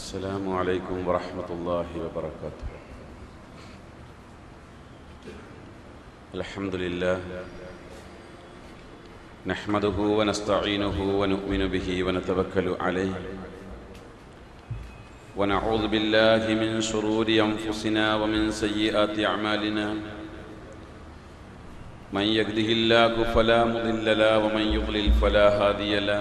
السلام عليكم ورحمة الله وبركاته الحمد لله نحمده ونستعينه ونؤمن به ونتوكل عليه ونعوذ بالله من شرور أنفسنا ومن سيئات أعمالنا من يهده الله فلا مضل له ومن يضلل فلا هادي له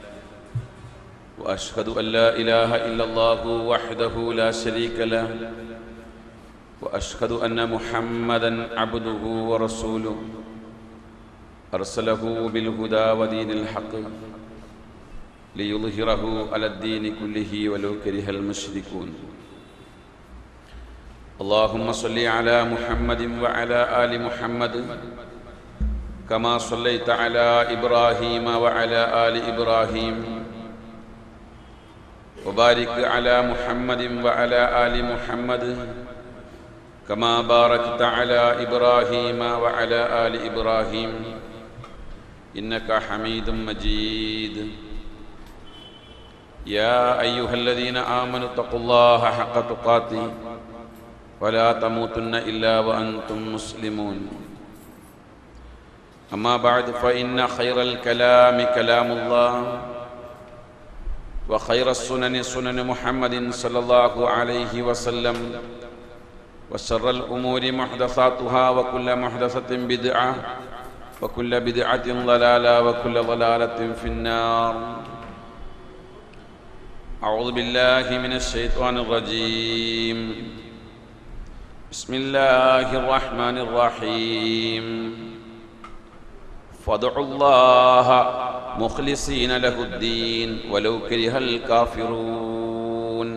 واشهد ان لا اله الا الله وحده لا شريك له واشهد ان محمدا عبده ورسوله ارسله بالهدى ودين الحق ليظهره على الدين كله ولو كره المشركون اللهم صل على محمد وعلى ال محمد كما صليت على ابراهيم وعلى ال ابراهيم وبارك على محمد وعلى آل محمد كما باركت على إبراهيم وعلى آل إبراهيم إنك حميد مجيد يا أيها الذين آمنوا اتقوا الله حق تقاته ولا تموتن إلا وأنتم مسلمون أما بعد فإن خير الكلام كلام الله وخير السنن سنن محمد صلى الله عليه وسلم وشر الأمور محدثاتها وكل محدثة بدعة وكل بدعة ضلالة وكل ضلالة في النار أعوذ بالله من الشيطان الرجيم بسم الله الرحمن الرحيم فادعوا الله مخلصين له الدين ولو كره الكافرون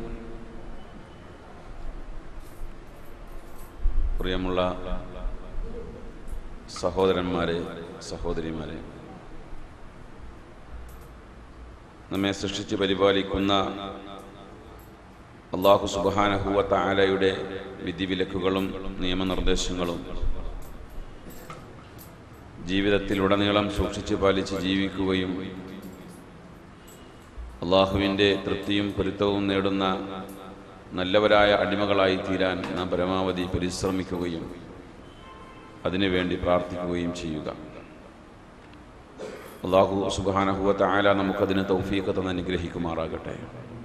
പ്രിയമുള്ള സഹോദരന്മാരെ സഹോദരിമാരെ നമ്മെ സൃഷ്ടിച്ച് പരിപാലിക്കുന്ന അള്ളാഹു സുബാനഹുവ താലയുടെ വിധിവിലക്കുകളും നിയമനിർദ്ദേശങ്ങളും ജീവിതത്തിലുടനീളം സൂക്ഷിച്ചു പാലിച്ച് ജീവിക്കുകയും അള്ളാഹുവിൻ്റെ തൃപ്തിയും പൊരുത്തവും നേടുന്ന നല്ലവരായ അടിമകളായി തീരാൻ നാം പരമാവധി പരിശ്രമിക്കുകയും അതിനുവേണ്ടി പ്രാർത്ഥിക്കുകയും ചെയ്യുക അള്ളാഹു സുബാനഹുവത്ത ആല നമുക്കതിന് തൗഫീഖത്ത് തന്ന് അനുഗ്രഹിക്കുമാറാകട്ടെ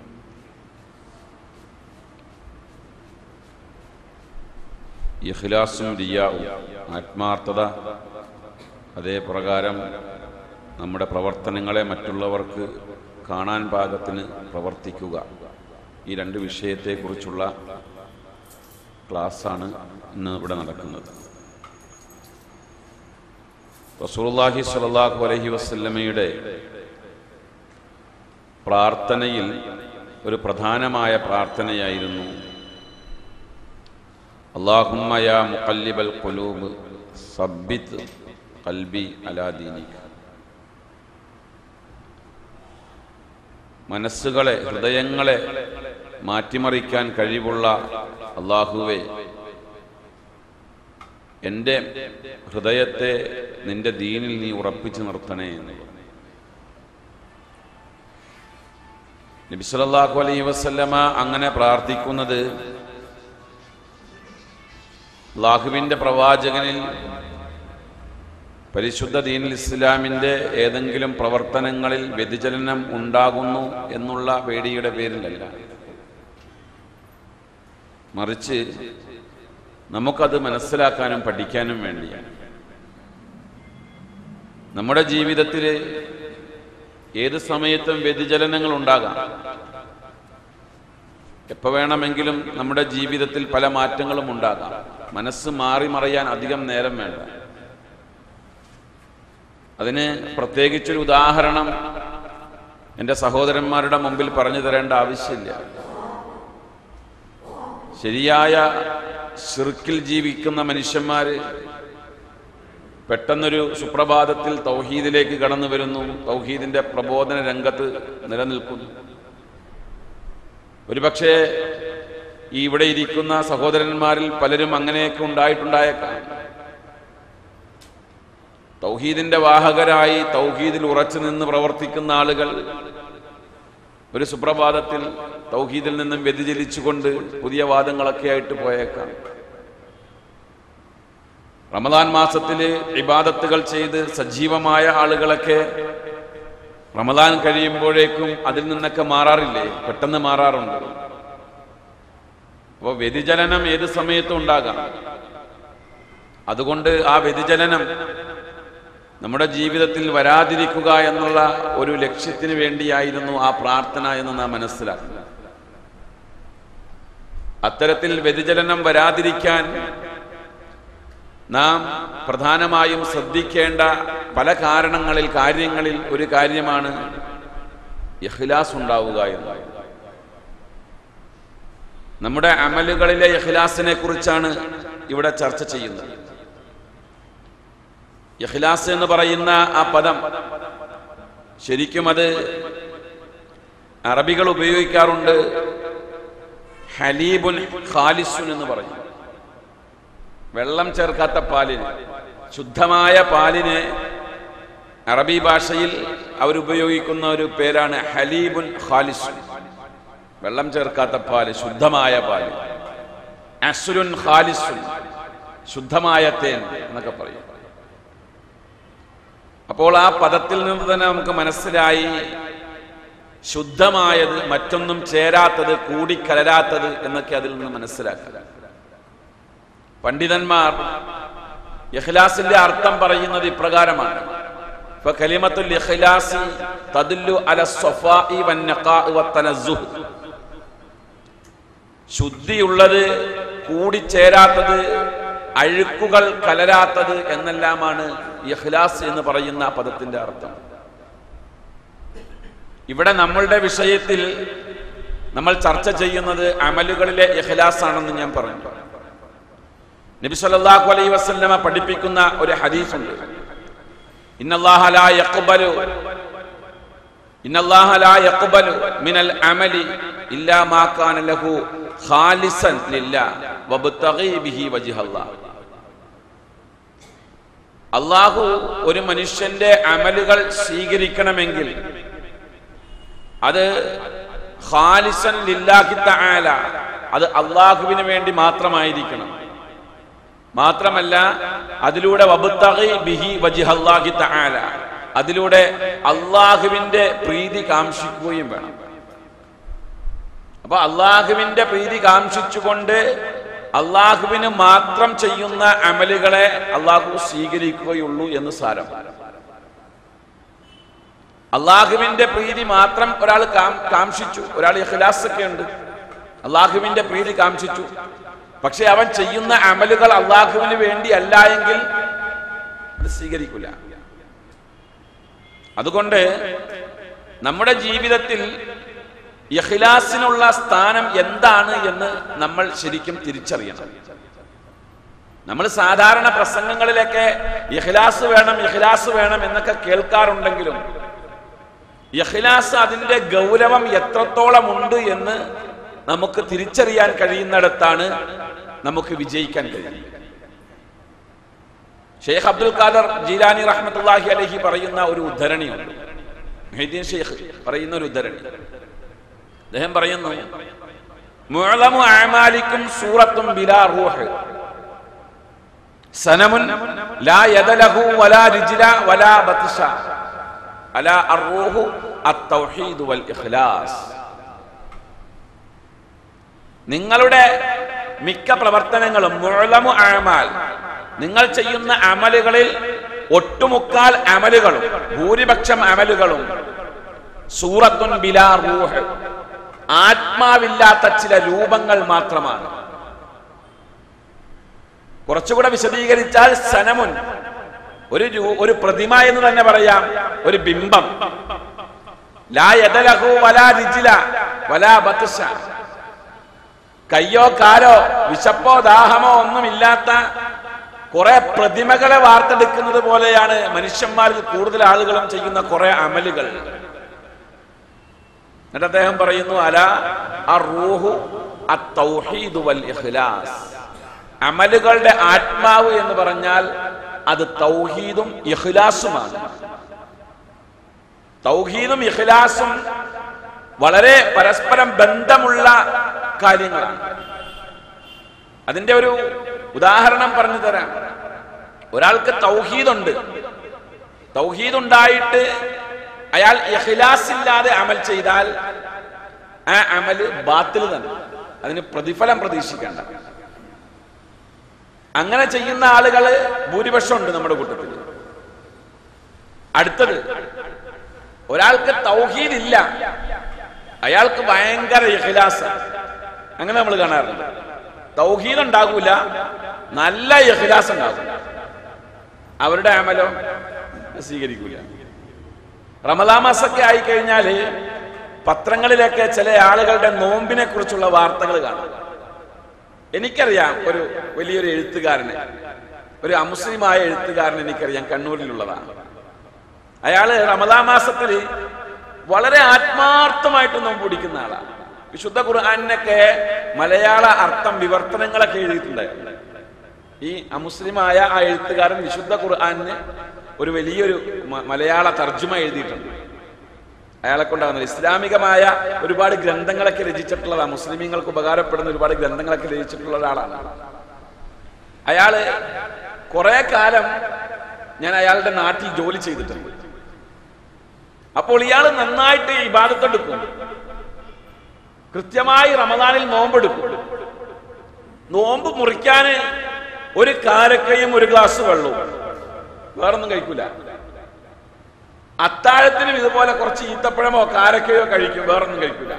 ഇഖ്ലാസും റിയാവും ആത്മാർത്ഥത അതേ പ്രകാരം നമ്മുടെ പ്രവർത്തനങ്ങളെ മറ്റുള്ളവർക്ക് കാണാൻ പാകത്തിന് പ്രവർത്തിക്കുക ഈ രണ്ട് വിഷയത്തെക്കുറിച്ചുള്ള ക്ലാസ്സാണ് ഇന്ന് ഇവിടെ നടക്കുന്നത് റസൂലുള്ളാഹി സ്വല്ലല്ലാഹു അലൈഹി വസല്ലമയുടെ പ്രാർത്ഥനയിൽ ഒരു പ്രധാനമായ പ്രാർത്ഥനയായിരുന്നു അള്ളാഹുമ്മ യാ മുഖല്ലിബൽ ഖുലൂബ് സബ്ബിത്ത് കൽബി അലാദീനിക മനസ്സുകളെ ഹൃദയങ്ങളെ മാറ്റിമറിക്കാൻ കഴിവുള്ള അള്ളാഹുവെ എൻ്റെ ഹൃദയത്തെ നിന്റെ ദീനിൽ നീ ഉറപ്പിച്ചു നിർത്തണേ എന്ന് നബിസലല്ലാഹു അലൈഹി വസല്ലമ അങ്ങനെ പ്രാർത്ഥിക്കുന്നത് അള്ളാഹുവിൻ്റെ പ്രവാചകനിൽ പരിശുദ്ധ ദീനിൽ ഇസ്ലാമിൻ്റെ ഏതെങ്കിലും പ്രവർത്തനങ്ങളിൽ വ്യതിചലനം ഉണ്ടാകുന്നു എന്നുള്ള പേടിയുടെ പേരിലല്ല മറിച്ച് നമുക്കത് മനസ്സിലാക്കാനും പഠിക്കാനും വേണ്ടിയാണ് നമ്മുടെ ജീവിതത്തിൽ ഏത് സമയത്തും വ്യതിചലനങ്ങൾ ഉണ്ടാകാം എപ്പോൾ വേണമെങ്കിലും നമ്മുടെ ജീവിതത്തിൽ പല മാറ്റങ്ങളും ഉണ്ടാകാം മനസ്സ് മാറി മറയാൻ അധികം നേരം വേണ്ട അതിന് പ്രത്യേകിച്ചൊരു ഉദാഹരണം എൻ്റെ സഹോദരന്മാരുടെ മുമ്പിൽ പറഞ്ഞു തരേണ്ട ആവശ്യമില്ല ശരിയായ ഷിർക്കിൽ ജീവിക്കുന്ന മനുഷ്യന്മാർ പെട്ടെന്നൊരു സുപ്രഭാതത്തിൽ തൗഹീദിലേക്ക് കടന്നു വരുന്നു തൗഹീദിന്റെ പ്രബോധന രംഗത്ത് നിലനിൽക്കുന്നു ഒരുപക്ഷെ ഈ ഇവിടെ ഇരിക്കുന്ന സഹോദരന്മാരിൽ പലരും അങ്ങനെയൊക്കെ ഉണ്ടായിട്ടുണ്ടായേക്കാം തൗഹീദിന്റെ വാഹകരായി തൗഹീദിൽ ഉറച്ചു നിന്ന് പ്രവർത്തിക്കുന്ന ആളുകൾ ഒരു സുപ്രഭാതത്തിൽ തൗഹീദിൽ നിന്നും വ്യതിചലിച്ചുകൊണ്ട് പുതിയ വാദങ്ങളൊക്കെ ആയിട്ട് പോയേക്കാം റമദാൻ മാസത്തിൽ ഇബാദത്തുകൾ ചെയ്ത് സജീവമായ ആളുകളൊക്കെ റമദാൻ കഴിയുമ്പോഴേക്കും അതിൽ നിന്നൊക്കെ മാറാറില്ലേ പെട്ടെന്ന് മാറാറുണ്ട് അപ്പോൾ വ്യതിചലനം ഏത് സമയത്തും ഉണ്ടാകാം അതുകൊണ്ട് ആ വ്യതിചലനം നമ്മുടെ ജീവിതത്തിൽ വരാതിരിക്കുക എന്നുള്ള ഒരു ലക്ഷ്യത്തിന് വേണ്ടിയായിരുന്നു ആ പ്രാർത്ഥന എന്ന് നാം മനസ്സിലാക്കുക അത്തരത്തിൽ വ്യതിചലനം വരാതിരിക്കാൻ നാം പ്രധാനമായും ശ്രദ്ധിക്കേണ്ട പല കാരണങ്ങളിൽ കാര്യങ്ങളിൽ ഒരു കാര്യമാണ് ഇഖ്ലാസ് ഉണ്ടാവുക എന്നത് നമ്മുടെ അമലുകളിലെ ഇഖ്ലാസിനെ കുറിച്ചാണ് ഇവിടെ ചർച്ച ചെയ്യുന്നത് ഇഖ്ലാസ് എന്ന് പറയുന്ന ആ പദം ശരിക്കും അത് അറബികൾ ഉപയോഗിക്കാറുണ്ട് ഹലീബുൻ ഖാലിസുൻ എന്ന് പറയും വെള്ളം ചേർക്കാത്ത പാലിന് ശുദ്ധമായ പാലിന് അറബി ഭാഷയിൽ അവരുപയോഗിക്കുന്ന ഒരു പേരാണ് ഹലീബുൻ ഖാലിസുൻ വെള്ളം ചേർക്കാത്ത പാല് ശുദ്ധമായ പാല് അസുലുൻ ഖാലിസുൻ ശുദ്ധമായ തേൻ എന്നൊക്കെ പറയും അപ്പോൾ ആ പദത്തിൽ നിന്ന് തന്നെ നമുക്ക് മനസ്സിലായി ശുദ്ധമായത് മറ്റൊന്നും ചേരാത്തത് കൂടിക്കലരാത്തത് എന്നൊക്കെ അതിൽ നിന്ന് മനസ്സിലാക്കുക പണ്ഡിതന്മാർ ഇഖ്ലാസിന്റെ അർത്ഥം പറയുന്നത് ഇപ്രകാരമാണ് ഫകലിമത്തുൽ ഇഖ്ലാസി തദുല്ലു അല സ്വഫാഇ വന്നഖാഇ വത്തനസ്സുഹ് ശുദ്ധിയുള്ളത് കൂടിച്ചേരാത്തത് അഴുക്കുകൾ കലരാത്തത് എന്നെല്ലാമാണ് ഇഖ്ലാസ് എന്ന് പറയുന്ന ആ പദത്തിന്റെ അർത്ഥം ഇവിടെ നമ്മളുടെ വിഷയത്തിൽ നമ്മൾ ചർച്ച ചെയ്യുന്നത് അമലുകളിലെ ഇഖ്ലാസ് ആണെന്ന് ഞാൻ പറഞ്ഞു നബി സല്ലല്ലാഹു അലൈഹി വസല്ലമ പഠിപ്പിക്കുന്ന ഒരു ഹദീസ് ഉണ്ട് ഇന്നല്ലാഹ ലാ യഖ്ബലു ഇന്നല്ലാഹ ലാ യഖ്ബലു മിനൽ അമലി ഇല്ലാ മാ കാന ലഹു ഖാലിസൻ ലില്ലാഹ് വബ്തഗി ബിഹി വജ്ഹല്ലാഹ് അള്ളാഹു ഒരു മനുഷ്യന്റെ അമലുകൾ സ്വീകരിക്കണമെങ്കിൽ അത് ഖാലിസൻ ലില്ലാഹി തആല അത് അള്ളാഹുവിന് വേണ്ടി മാത്രമായിരിക്കണം മാത്രമല്ല അതിലൂടെ വബ്തഗി ബിഹി വജ്ഹല്ലാഹി തആല അതിലൂടെ അള്ളാഹുവിന്റെ പ്രീതി കാംക്ഷിക്കുകയും വേണം അപ്പൊ അള്ളാഹുവിന്റെ പ്രീതി കാംക്ഷിച്ചുകൊണ്ട് അള്ളാഹുവിന് മാത്രം ചെയ്യുന്ന അമലുകളെ അള്ളാഹു സ്വീകരിക്കുകയുള്ളൂ എന്ന് സാരം അള്ളാഹുവിന്റെ പ്രീതി മാത്രം ഒരാൾ കാംക്ഷിച്ചു ഒരാൾ ഇഖ്ലാസ് ഒക്കെ ഉണ്ട് അള്ളാഹുവിന്റെ പ്രീതി കാംക്ഷിച്ചു പക്ഷെ അവൻ ചെയ്യുന്ന അമലുകൾ അള്ളാഹുവിന് വേണ്ടി അല്ല എങ്കിൽ അത് സ്വീകരിക്കില്ല അതുകൊണ്ട് നമ്മുടെ ജീവിതത്തിൽ ഇഖ്ലാസിനുള്ള സ്ഥാനം എന്താണ് എന്ന് നമ്മൾ ശരിക്കും തിരിച്ചറിയണം നമ്മൾ സാധാരണ പ്രസംഗങ്ങളിലൊക്കെ ഇഖ്ലാസ് വേണം ഇഖ്ലാസ് വേണം എന്നൊക്കെ കേൾക്കാറുണ്ടെങ്കിലും ഇഖ്ലാസ് അതിന്റെ ഗൗരവം എത്രത്തോളം ഉണ്ട് എന്ന് നമുക്ക് തിരിച്ചറിയാൻ കഴിയുന്നിടത്താണ് നമുക്ക് വിജയിക്കാൻ കഴിയും ഷെയ്ഖ് അബ്ദുൽ ഖാദർ ജീലാനി റഹ്മത്തുള്ളാഹി അലഹി പറയുന്ന ഒരു ഉദ്ധരണിയുണ്ട് മൊഹീദ്ദീൻ ഷെയ്ഖ് പറയുന്ന ഒരു ഉദ്ധരണി അദ്ദേഹം പറയുന്നു മുഅലമു അഅമാലിക്കും സൂറത്തും ബിലാ റൂഹ് സനമുൻ ലാ യദലഹു വലാ റിജ്ല വലാ ബത്ഷ അലാ അർറൂഹു അത്തൗഹീദ് വൽ ഇഖ്ലാസ് നിങ്ങളുടെ മിക്ക പ്രവർത്തനങ്ങളും മുഴലമു അഴമാൽ നിങ്ങൾ ചെയ്യുന്ന അമലുകളിൽ ഒട്ടുമുക്കാൽ അമലുകളും ഭൂരിപക്ഷം അമലുകളും സൂറത്തുൻ ബിലാ റൂഹ് ആത്മാവില്ലാത്ത ചില രൂപങ്ങൾ മാത്രമാണ് കുറച്ചുകൂടെ വിശദീകരിച്ചാൽ സനമുൻ ഒരു ഒരു പ്രതിമ എന്ന് തന്നെ പറയാം ഒരു ബിംബം ലാ യദലഹു വലാ റിജ്ല വലാ ബത്ഷ കയ്യോ കാലോ വിശപ്പോ ദാഹമോ ഒന്നുമില്ലാത്ത കുറെ പ്രതിമകളെ വാർത്തെടുക്കുന്നത് പോലെയാണ് മനുഷ്യന്മാരിൽ കൂടുതൽ ആളുകളും ചെയ്യുന്ന കുറെ അമലുകൾ എന്നിട്ട് അദ്ദേഹം പറയുന്നു അല അറൂഹു അത്തൗഹീദു വൽ ഇഖ്ലാസ് അമലുകളുടെ ആത്മാവ് എന്ന് പറഞ്ഞാൽ അത് തൗഹീദും ഇഖ്ലാസുമാണ് തൗഹീദും ഇഖ്ലാസും വളരെ പരസ്പരം ബന്ധമുള്ള കാര്യങ്ങളാണ് അതിന്റെ ഒരു ഉദാഹരണം പറഞ്ഞു തരാം ഒരാൾക്ക് തൗഹീദുണ്ട് തൗഹീദ് ഉണ്ടായിട്ട് അയാൾ ഇഖ്ലാസ് ഇല്ലാതെ അമൽ ചെയ്താൽ ആ അമല് ബാത്തിൽ തന്നെ അതിന് പ്രതിഫലം പ്രതീക്ഷിക്കേണ്ട അങ്ങനെ ചെയ്യുന്ന ആളുകൾ ഭൂരിപക്ഷം ഉണ്ട് നമ്മുടെ കൂട്ടത്തിൽ അടുത്തത് ഒരാൾക്ക് തൗഹീദ് ഇല്ല അയാൾക്ക് ഭയങ്കര ഇഖ്ലാസ് അങ്ങനെ നമ്മൾ കാണാറുണ്ട് തൗഹീദ് ഉണ്ടാകൂല നല്ല ഇഖ്ലാസ് ഉണ്ടാകും അവരുടെ അമലോ സ്വീകരിക്കൂല റമദാ മാസൊക്കെ ആയി കഴിഞ്ഞാല് പത്രങ്ങളിലൊക്കെ ചില ആളുകളുടെ നോമ്പിനെ കുറിച്ചുള്ള വാർത്തകൾ കാണാം എനിക്കറിയാം ഒരു വലിയൊരു എഴുത്തുകാരനെ ഒരു അമുസ്ലിമായ എഴുത്തുകാരൻ എനിക്കറിയാം കണ്ണൂരിലുള്ളതാണ് അയാള് റമദാ മാസത്തിൽ വളരെ ആത്മാർത്ഥമായിട്ട് നോമ്പ് പിടിക്കുന്ന ആളാണ് വിശുദ്ധ ഖുർആാനിനൊക്കെ മലയാള അർത്ഥം വിവർത്തനങ്ങളൊക്കെ എഴുതിയിട്ടുണ്ട് ഈ അമുസ്ലിമായ ആ എഴുത്തുകാരൻ വിശുദ്ധ ഖുർആാനിന് ഒരു വലിയൊരു മ- മലയാള തർജ്ജമ എഴുതിയിട്ടുണ്ട് അയാളെ കൊണ്ടാകുന്നത് ഇസ്ലാമികമായ ഒരുപാട് ഗ്രന്ഥങ്ങളൊക്കെ രചിച്ചിട്ടുള്ളതാണ് മുസ്ലിമീങ്ങൾക്ക് ഉപകാരപ്പെടുന്ന ഒരുപാട് ഗ്രന്ഥങ്ങളൊക്കെ രചിച്ചിട്ടുള്ള ഒരാളാണ് അയാള് കുറെ കാലം ഞാൻ അയാളുടെ നാട്ടിൽ ജോലി ചെയ്തിട്ടുണ്ട് അപ്പോൾ ഇയാൾ നന്നായിട്ട് ഇബാദത്തെടുക്കും കൃത്യമായി റമദാനിൽ നോമ്പെടുക്കും നോമ്പ് മുറിക്കാന് ഒരു കാരക്കയും ഒരു ഗ്ലാസ് വെള്ളവും വേറൊന്നും കഴിക്കൂല അത്താഴത്തിനും ഇതുപോലെ കുറച്ച് ഈത്തപ്പഴമോ കാരക്കയോ കഴിക്കും വേറൊന്നും കഴിക്കൂല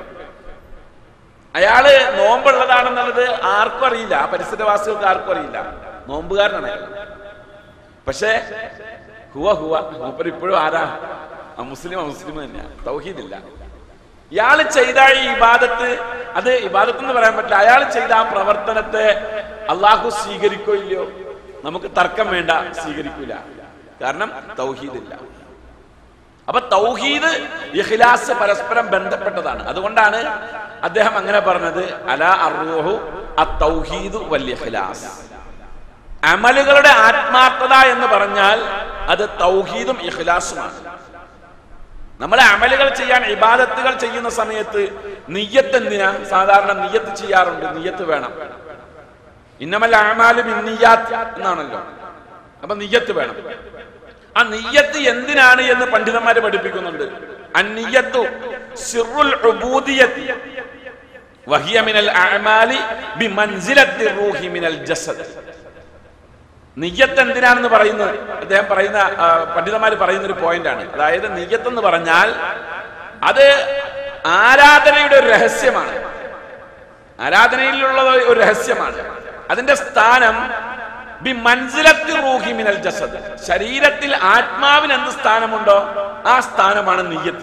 അയാള് നോമ്പുള്ളതാണെന്നുള്ളത് ആർക്കും അറിയില്ല ആ പരിസരവാസികൾക്ക് ആർക്കും അറിയില്ല നോമ്പുകാരനാണ് അയാൾ പക്ഷേ ഹുവ ഹുവ മൂപ്പർ ഇപ്പോഴും ആരാ ആ മുസ്ലിം ആ മുസ്ലിം തന്നെയാണ് തൗഹീദില്ല ഇയാൾ ചെയ്ത ഈ ഇബാദത്ത് അത് ഇബാദത്ത് എന്ന് പറയാൻ പറ്റില്ല അയാൾ ചെയ്ത ആ പ്രവർത്തനത്തെ അള്ളാഹു സ്വീകരിക്കോ ഇല്ലയോ നമുക്ക് തർക്കം വേണ്ട സ്വീകരിക്കൂല കാരണം തൗഹീദില്ല അപ്പൊ തൗഹീദ് ഇഖ്ലാസ് പരസ്പരം ബന്ധപ്പെട്ടതാണ് അതുകൊണ്ടാണ് അദ്ദേഹം അങ്ങനെ പറഞ്ഞത് അല അറൂഹു അത്തൗഹീദു വൽ ഇഖ്ലാസ് അമലുകളുടെ ആത്മാർത്ഥത എന്ന് പറഞ്ഞാൽ അത് തൗഹീദും ഇഖ്ലാസുമാണ് നമ്മൾ അമലുകൾ ചെയ്യാൻ ഇബാദത്തുകൾ ചെയ്യുന്ന സമയത്ത് നിയ്യത്ത് എന്തിനാ സാധാരണ നിയ്യത്ത് ചെയ്യാറുണ്ട് നിയ്യത്ത് വേണം ഇന്നമല്ല അമാലും ഇന്നിയാത്ത് എന്നാണല്ലോ അപ്പൊ നിയ്യത്ത് വേണം ആ നിയ്യത്ത് എന്തിനാണ് എന്ന് പണ്ഡിതന്മാര് പഠിപ്പിക്കുന്നുണ്ട് അന്നിയത്തു സിറുൽ ഉബൂദിയത്തി വഹിയ മിനൽ അഅമാലി ബിമൻസിലത്തി റൂഹി മിനൽ ജസദ് നിയ്യത്ത് എന്തിനാണെന്ന് പറയുന്നത് അദ്ദേഹം പറയുന്ന ആ, പണ്ഡിതന്മാർ പറയുന്ന ഒരു പോയിന്റാണ് അതായത് നിയ്യത്ത് എന്ന് പറഞ്ഞാൽ അത് ആരാധനയുടെ ഒരു രഹസ്യമാണ് ആരാധനയിലുള്ള ഒരു രഹസ്യമാണ് അതിന്റെ സ്ഥാനം ബി മൻസിലത്തി റൂഹി മിനൽ ജസദ് ശരീരത്തിൽ ആത്മാവിന് എന്ത് സ്ഥാനമുണ്ടോ ആ സ്ഥാനമാണ് നിയ്യത്ത്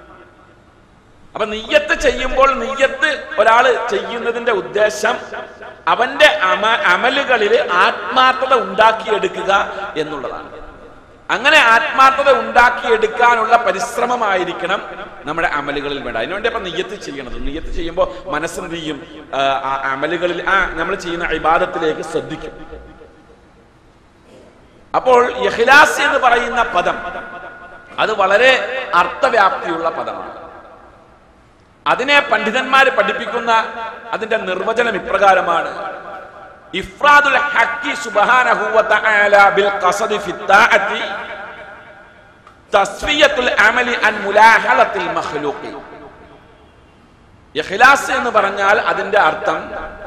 അപ്പൊ നിയ്യത്ത് ചെയ്യുമ്പോൾ നിയ്യത്ത് ഒരാള് ചെയ്യുന്നതിന്റെ ഉദ്ദേശം അവന്റെ അമ അമലുകളിൽ ആത്മാർത്ഥത ഉണ്ടാക്കിയെടുക്കുക എന്നുള്ളതാണ് അങ്ങനെ ആത്മാർത്ഥത ഉണ്ടാക്കിയെടുക്കാനുള്ള പരിശ്രമമായിരിക്കണം നമ്മുടെ അമലുകളിൽ വേണ്ട അതിനുവേണ്ടി അപ്പൊ നിയ്യത്ത് ചെയ്യണത് നിയ്യത്ത് ചെയ്യുമ്പോൾ മനസ്സെന്ത് ചെയ്യും ആ, ആ അമലുകളിൽ ആ നമ്മൾ ചെയ്യുന്ന ഇബാദത്തിലേക്ക് ശ്രദ്ധിക്കും അപ്പോൾ ഇഖ്ലാസ് എന്ന് പറയുന്ന പദം അത് വളരെ അർത്ഥവ്യാപ്തിയുള്ള പദമാണ് അതിനെ പണ്ഡിതന്മാർ പഠിപ്പിക്കുന്ന അതിന്റെ നിർവചനം ഇപ്രകാരമാണ് ഇഫ്രാദുൽ ഹക്കി സുബ്ഹാനഹു വ തആല ബിൽ ഖസദി ഫി താഅത്തി തസ്ഫിയത്തുൽ അമലി അൻ മുലാഹലത്തിൽ മഖ്ലൂഖി ഇഖ്ലാസ് എന്ന് പറഞ്ഞാൽ അതിന്റെ അർത്ഥം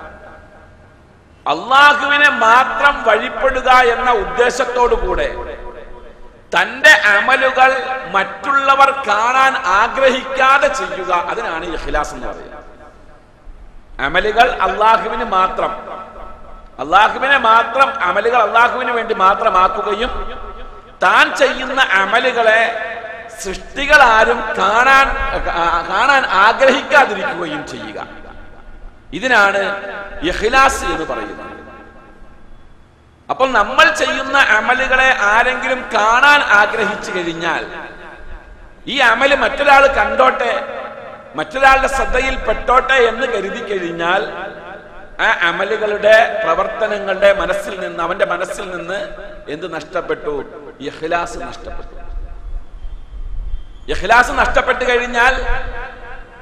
അള്ളാഹുവിനെ മാത്രം വഴിപ്പെടുക എന്ന ഉദ്ദേശത്തോടു കൂടെ തന്റെ അമലുകൾ മറ്റുള്ളവർ കാണാൻ ആഗ്രഹിക്കാതെ ചെയ്യുക അതിനാണ് ഇഖ്ലാസ് എന്ന് പറയുന്നത് അമലുകൾ അള്ളാഹുവിന് മാത്രം അള്ളാഹുവിനെ മാത്രം അമലുകൾ അള്ളാഹുവിന് വേണ്ടി മാത്രമാക്കുകയും താൻ ചെയ്യുന്ന അമലുകളെ സൃഷ്ടികൾ ആരും കാണാൻ ആ- കാണാൻ ആഗ്രഹിക്കാതിരിക്കുകയും ചെയ്യുക ഇതിനാണ് ഇഖ്ലാസ് എന്ന് പറയുന്നത് അപ്പോൾ നമ്മൾ ചെയ്യുന്ന അമലുകളെ ആരെങ്കിലും കാണാൻ ആഗ്രഹിച്ചു കഴിഞ്ഞാൽ ഈ അമല് മറ്റൊരാൾ കണ്ടോട്ടെ മറ്റൊരാളുടെ ശ്രദ്ധയിൽ പെട്ടോട്ടെ എന്ന് കരുതി കഴിഞ്ഞാൽ ആ അമലുകളുടെ പ്രവർത്തനങ്ങളുടെ മനസ്സിൽ നിന്ന് അവന്റെ മനസ്സിൽ നിന്ന് എന്ത് നഷ്ടപ്പെട്ടു ഇഖ്ലാസ് നഷ്ടപ്പെട്ടു ഇഖ്ലാസ് നഷ്ടപ്പെട്ടു കഴിഞ്ഞാൽ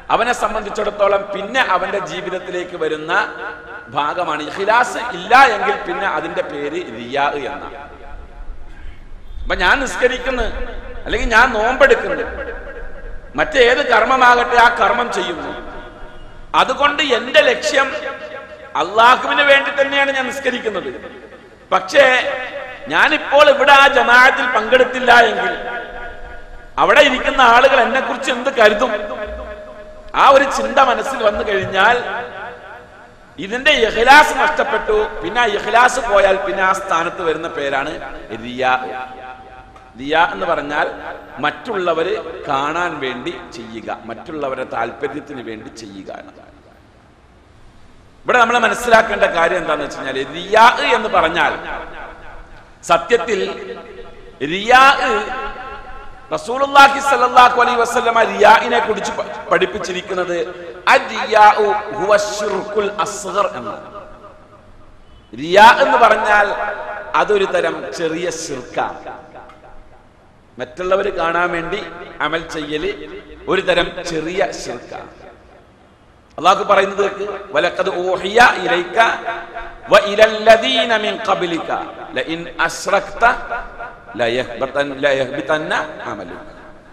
അവനെ സംബന്ധിച്ചിടത്തോളം പിന്നെ അവന്റെ ജീവിതത്തിലേക്ക് വരുന്ന ഭാഗമാണ് ഇഖ്ലാസ് ഇല്ല എങ്കിൽ പിന്നെ അതിന്റെ പേര് റിയാ എന്നാണ് അപ്പൊ ഞാൻ നിസ്കരിക്കുന്നു അല്ലെങ്കിൽ ഞാൻ നോമ്പെടുക്കുന്നു മറ്റേത് കർമ്മമാകട്ടെ ആ കർമ്മം ചെയ്യുന്നു അതുകൊണ്ട് എന്റെ ലക്ഷ്യം അള്ളാഹുവിന് വേണ്ടി തന്നെയാണ് ഞാൻ നിസ്കരിക്കുന്നത് പക്ഷേ ഞാനിപ്പോൾ ഇവിടെ ആ ജമാഅത്തിൽ പങ്കെടുത്തില്ല എങ്കിൽ അവിടെ ഇരിക്കുന്ന ആളുകൾ എന്നെ കുറിച്ച് എന്ത് കരുതും ആ ഒരു ചിന്ത മനസ്സിൽ വന്നു കഴിഞ്ഞാൽ ഇതിന്റെ ഇഖ്ലാസ് നഷ്ടപ്പെട്ടു പിന്നെ ആ ഇഖ്ലാസ് പോയാൽ പിന്നെ ആ സ്ഥാനത്ത് വരുന്ന പേരാണ് റിയാ റിയാ എന്ന് പറഞ്ഞാൽ മറ്റുള്ളവര് കാണാൻ വേണ്ടി ചെയ്യുക മറ്റുള്ളവരുടെ താല്പര്യത്തിന് വേണ്ടി ചെയ്യുക എന്നതാണ് ഇവിടെ നമ്മൾ മനസ്സിലാക്കേണ്ട കാര്യം എന്താന്ന് വെച്ച് കഴിഞ്ഞാൽ റിയാ എന്ന് പറഞ്ഞാൽ സത്യത്തിൽ റിയാ റസൂലുള്ളാഹി സ്വല്ലല്ലാഹു അലൈഹി വസല്ലമ റിയാഇനെ കുറിച്ച് പ- പഠിപ്പിച്ചിരിക്കുന്നത് അരിയാഉ ഹുവ ശിർക്കുൽ അസ്ഗർ എന്നാണ് റിയാ എന്ന് പറഞ്ഞാൽ അതൊരു തരം ചെറിയ ശിർക്കാണ് മറ്റുള്ളവർ കാണാൻ വേണ്ടി അമൽ ചെയ്യല് ഒരു തരം ചെറിയ ശിർക്കാണ് അള്ളാഹു പറയുന്നത് കേൾക്ക്. വലഖദ് ഊഹിയ ഇലൈക വ ഇലല്ലദീന മിൻ ഖബ്ലിക ലഇൻ അശ്റക്ത ലയഹ്ബതൻ ലയഹ്ബതന്ന അമലുക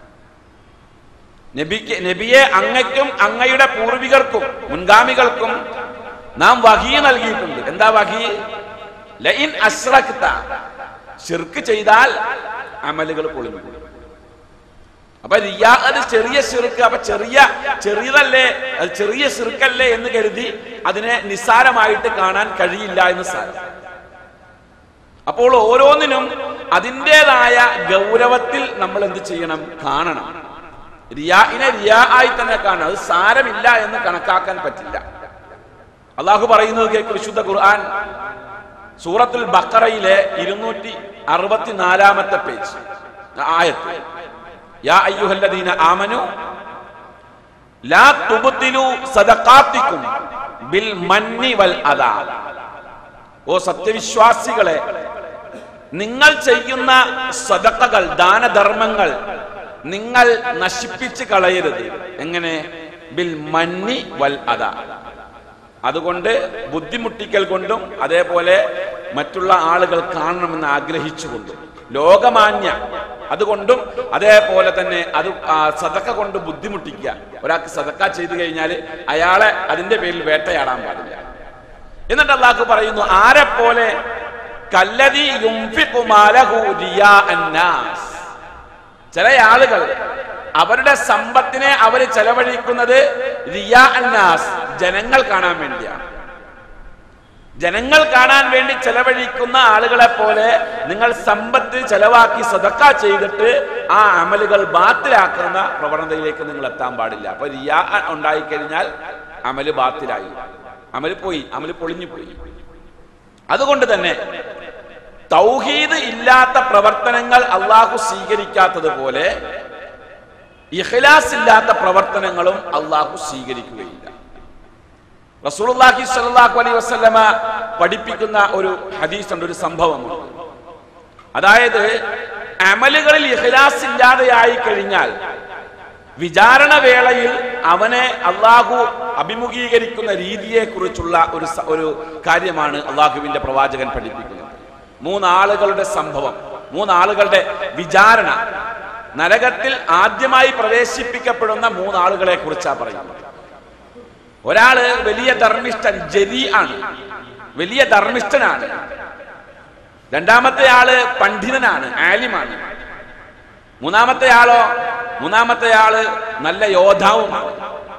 നബിക്ക് നബിയെ അങ്ങയ്ക്കും അങ്ങയുടെ പൂർവികർക്കും മുൻഗാമികൾക്കും നാം വഹി നൽകിയിട്ടുണ്ട് എന്താ വഹി ലഇൻ അശ്റക്ത ശിർക്ക് ചെയ്താൽ അമലുകൾ പൊളിഞ്ഞു പോകും. അപ്പൊ റിയാ അത് ചെറിയ ശിർക്ക് അപ്പൊ ചെറിയ ചെറിയതല്ലേ അത് ചെറിയ ശിർക്കല്ലേ എന്ന് കരുതി അതിനെ നിസ്സാരമായിട്ട് കാണാൻ കഴിയില്ല എന്ന് സാരം അപ്പോൾ ഓരോന്നിനും അതിൻ്റെതായ ഗൗരവത്തിൽ നമ്മൾ എന്ത് ചെയ്യണം കാണണം റിയാഇനെ റിയാ ആയി തന്നെ കാണണം അത് സാരമില്ല എന്ന് കണക്കാക്കാൻ പറ്റില്ല അള്ളാഹു പറയുന്നത് കേൾക്ക് വിശുദ്ധ ഖുർആൻ സൂറത്തുൽ ബക്കറയിലെ ഇരുന്നൂറ്റി അറുപത്തിനാലാമത്തെ പേജ് ആയത്ത് യാ അയ്യുഹല്ലദീന ആമനു ലാ തുബ്തിലു സദഖാത്തിക്കും ബിൽ മന്നി വൽ അദാ ഓ സത്യവിശ്വാസികളെ നിങ്ങൾ ചെയ്യുന്ന സദക്കകൾ ദാനധർമ്മങ്ങൾ നിങ്ങൾ നശിപ്പിച്ച് കളയരുത് എങ്ങനെ ബിൽ മന്നി വൽ അദാ അതുകൊണ്ട് ബുദ്ധിമുട്ടിക്കൽ കൊണ്ടും അതേപോലെ മറ്റുള്ള ആളുകൾ കാണണമെന്ന് ആഗ്രഹിച്ചുകൊണ്ടും ലോകമാന്യ അതുകൊണ്ടും അതേപോലെ തന്നെ അത് ആ സതക്ക കൊണ്ട് ബുദ്ധിമുട്ടിക്കുക ഒരാൾക്ക് സതക്ക ചെയ്തു കഴിഞ്ഞാൽ അയാളെ അതിന്റെ പേരിൽ വേട്ടയാടാൻ പാടില്ല എന്നിട്ട് അള്ളാഹു പറയുന്നു ആരെ പോലെ കല്ലതി യുംഫിഖു മാലഹു റിയാ അന്നാസ് ചില ആളുകൾ അവരുടെ സമ്പത്തിനെ അവർ ചെലവഴിക്കുന്നത് റിയാ അന്നാസ് ജനങ്ങൾ കാണാൻ വേണ്ടിയാണ് ജനങ്ങൾ കാണാൻ വേണ്ടി ചെലവഴിക്കുന്ന ആളുകളെ പോലെ നിങ്ങൾ സമ്പത്ത് ചെലവാക്കി സദക്ക ചെയ്തിട്ട് ആ അമലുകൾ ബാത്തിലാക്കുന്ന പ്രവണതയിലേക്ക് നിങ്ങൾ എത്താൻ പാടില്ല അപ്പൊ റിയാ ഉണ്ടായിക്കഴിഞ്ഞാൽ അമല് ബാത്തിലായി അമല് പോയി അമല് പൊളിഞ്ഞു പോയി അതുകൊണ്ട് തന്നെ തൗഹീദ് ഇല്ലാത്ത പ്രവർത്തനങ്ങൾ അള്ളാഹു സ്വീകരിക്കാത്തതുപോലെ ഇഖ്ലാസ് ഇല്ലാത്ത പ്രവർത്തനങ്ങളും അള്ളാഹു സ്വീകരിക്കുകയില്ല റസൂലുള്ളാഹി സ്വല്ലല്ലാഹു അലൈഹി വസല്ലമ പഠിപ്പിക്കുന്ന ഒരു ഹദീസ് ഉണ്ട് ഒരു സംഭവമുണ്ട് അതായത് അമലുകളിൽ ഇഖ്ലാസ് ഇല്ലാതെയായി കഴിഞ്ഞാൽ വിചാരണ വേളയിൽ അവനെ അള്ളാഹു അഭിമുഖീകരിക്കുന്ന രീതിയെ കുറിച്ചുള്ള ഒരു സ- ഒരു കാര്യമാണ് അള്ളാഹുവിന്റെ പ്രവാചകൻ പഠിപ്പിക്കുന്നത് മൂന്നാളുകളുടെ സംഭവം മൂന്നാളുകളുടെ വിചാരണ നരകത്തിൽ ആദ്യമായി പ്രവേശിപ്പിക്കപ്പെടുന്ന മൂന്നാളുകളെ കുറിച്ചാണ് പറയുന്നത് ഒരാള് വലിയ ധർമ്മിഷ്ഠൻ ജരി ആണ് വലിയ ധർമ്മിഷ്ഠനാണ് രണ്ടാമത്തെ ആള് പണ്ഡിതനാണ് ആലിമാണ് മൂന്നാമത്തെ ആളോ മൂന്നാമത്തെ ആള് നല്ല യോദ്ധാവുമാണ്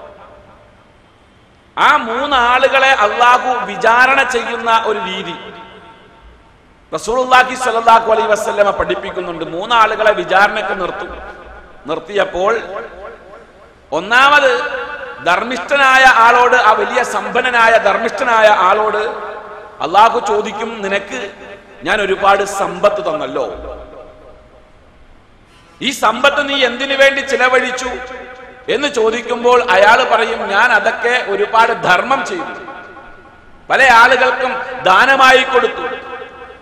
ആ മൂന്നാളുകളെ അള്ളാഹു വിചാരണ ചെയ്യുന്ന ഒരു രീതി റസൂലുള്ളാഹി സ്വല്ലല്ലാഹു അലൈഹി വസല്ലമ പഠിപ്പിക്കുന്നുണ്ട് മൂന്നാളുകളെ വിചാരണയ്ക്ക് നിർത്തും നിർത്തിയപ്പോൾ ഒന്നാമത് ധർമ്മിഷ്ഠനായ ആളോട് ആ വലിയ സമ്പന്നനായ ധർമ്മിഷ്ഠനായ ആളോട് അള്ളാഹു ചോദിക്കും നിനക്ക് ഞാൻ ഒരുപാട് സമ്പത്ത് തന്നല്ലോ ഈ സമ്പത്ത് നീ എന്തിനു വേണ്ടി ചിലവഴിച്ചു എന്ന് ചോദിക്കുമ്പോൾ അയാൾ പറയും ഞാൻ അതൊക്കെ ഒരുപാട് ധർമ്മം ചെയ്തു പല ആളുകൾക്കും ദാനമായി കൊടുത്തു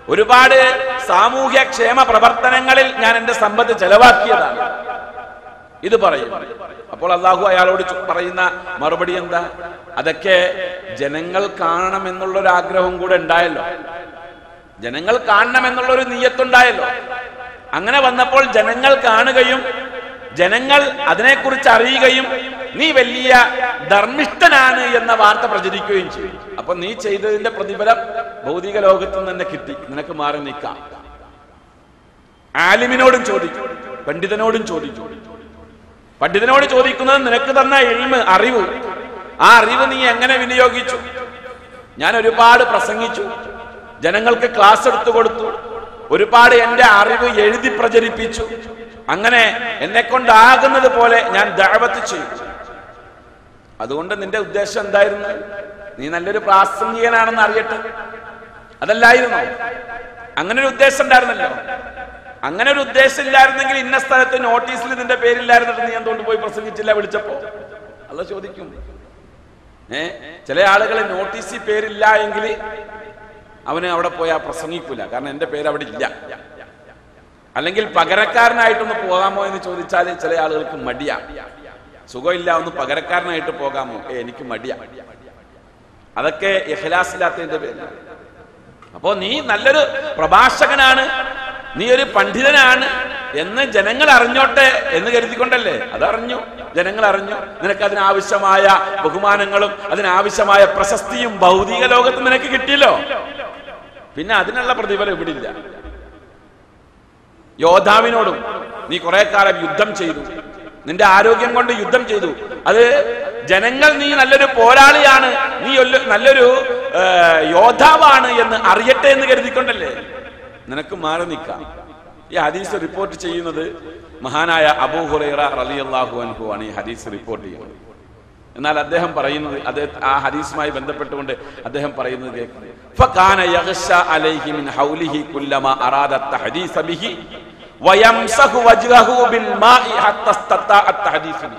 ഒരുപാട് സാമൂഹ്യ ക്ഷേമ പ്രവർത്തനങ്ങളിൽ ഞാൻ എന്റെ സമ്പത്ത് ചെലവാക്കിയതാണ് ഇത് പറയും അപ്പോൾ അള്ളാഹു അയാളോട് ചോ- പറയുന്ന മറുപടി എന്താ അതൊക്കെ ജനങ്ങൾ കാണണം എന്നുള്ള ഒരു ആഗ്രഹം കൂടെ ഉണ്ടായല്ലോ ജനങ്ങൾ കാണണം എന്നുള്ള ഒരു നീയത്തുണ്ടായല്ലോ അങ്ങനെ വന്നപ്പോൾ ജനങ്ങൾ കാണുകയും ജനങ്ങൾ അതിനെക്കുറിച്ച് അറിയുകയും നീ വലിയ ധർമ്മിഷ്ഠനാണ് എന്ന വാർത്ത പ്രചരിക്കുകയും ചെയ്യും അപ്പൊ നീ ചെയ്തതിന്റെ പ്രതിഫലം ഭൗതിക ലോകത്ത് നിന്ന് തന്നെ കിട്ടി നിനക്ക് മാറി നിൽക്കാം ആലിമിനോടും ചോദിക്കും പണ്ഡിതനോടും ചോദിക്കും പണ്ഡിതനോട് ചോദിക്കുന്നത് നിനക്ക് തന്ന എൽമ് അറിവ് ആ അറിവ് നീ എങ്ങനെ വിനിയോഗിച്ചു ഞാൻ ഒരുപാട് പ്രസംഗിച്ചു ജനങ്ങൾക്ക് ക്ലാസ് എടുത്തു കൊടുത്തു ഒരുപാട് എന്റെ അറിവ് എഴുതി പ്രചരിപ്പിച്ചു അങ്ങനെ എന്നെ കൊണ്ടാകുന്നത് പോലെ ഞാൻ ദഅവത്ത് ചെയ്തു അതുകൊണ്ട് നിന്റെ ഉദ്ദേശം എന്തായിരുന്നു നീ നല്ലൊരു പ്രാസംഗികനാണെന്ന് അറിയട്ടെ അതല്ലായിരുന്നു അങ്ങനെ ഒരു ഉദ്ദേശം ഉണ്ടായിരുന്നല്ലോ അങ്ങനെ ഒരു ഉദ്ദേശം ഇല്ലായിരുന്നെങ്കിൽ ഇന്ന സ്ഥലത്ത് നോട്ടീസിൽ നിന്റെ പേരില്ലായിരുന്നിട്ട് നീ എന്തുകൊണ്ട് പോയി പ്രസംഗിച്ചില്ല വിളിച്ചപ്പോ അല്ല ചോദിക്കും ഏ ചില ആളുകൾ നോട്ടീസിൽ പേരില്ല എങ്കിൽ അവന് അവിടെ പോയാൽ പ്രസംഗിക്കൂല കാരണം എന്റെ പേര് അവിടെ ഇല്ല അല്ലെങ്കിൽ പകരക്കാരനായിട്ടൊന്ന് പോകാമോ എന്ന് ചോദിച്ചാൽ ചില ആളുകൾക്ക് മടിയാ സുഖമില്ല ഒന്ന് പകരക്കാരനായിട്ട് പോകാമോ ഏ എനിക്ക് മടിയാ അതൊക്കെ ഇഖ്ലാസില്ലാത്തതിന്റെ പേരിൽ അപ്പോ നീ നല്ലൊരു പ്രഭാഷകനാണ് നീ ഒരു പണ്ഡിതനാണ് എന്ന് ജനങ്ങൾ അറിഞ്ഞോട്ടെ എന്ന് കരുതിക്കൊണ്ടല്ലേ അതറിഞ്ഞു ജനങ്ങൾ അറിഞ്ഞു നിനക്ക് അതിനാവശ്യമായ ബഹുമാനങ്ങളും അതിനാവശ്യമായ പ്രശസ്തിയും ഭൗതിക ലോകത്ത് നിനക്ക് കിട്ടിയല്ലോ പിന്നെ അതിനുള്ള പ്രതിഫലം ഇവിടെ ഇല്ല യോദ്ധാവിനോടും നീ കുറെ കാലം യുദ്ധം ചെയ്തു നിന്റെ ആരോഗ്യം കൊണ്ട് യുദ്ധം ചെയ്തു അത് ജനങ്ങൾ നീ നല്ലൊരു പോരാളിയാണ് നീ ഒരു നല്ലൊരു ഏ, യോദ്ധാവാണ് എന്ന് അറിയട്ടെ എന്ന് കരുതിക്കൊണ്ടല്ലേ നിനക്ക് മാറി നിൽക്കാം ഈ ഹദീസ് റിപ്പോർട്ട് ചെയ്യുന്നത് മഹാനായ അബൂ ഹുറൈറ റളിയല്ലാഹു അൻഹു ആണ് ഈ ഹദീസ് റിപ്പോർട്ട് ചെയ്യുന്നത് എന്നാൽ അദ്ദേഹം പറയുന്നത് അദ്ദേഹം ആ ഹദീസുമായി ബന്ധപ്പെട്ടുകൊണ്ട് അദ്ദേഹം പറയുന്നത് കേൾക്കുന്നത് فكان يغشى عليه من حوله كلما أراد التحديث به ويمسح وجهه بالماء حتى استطاع التحديث به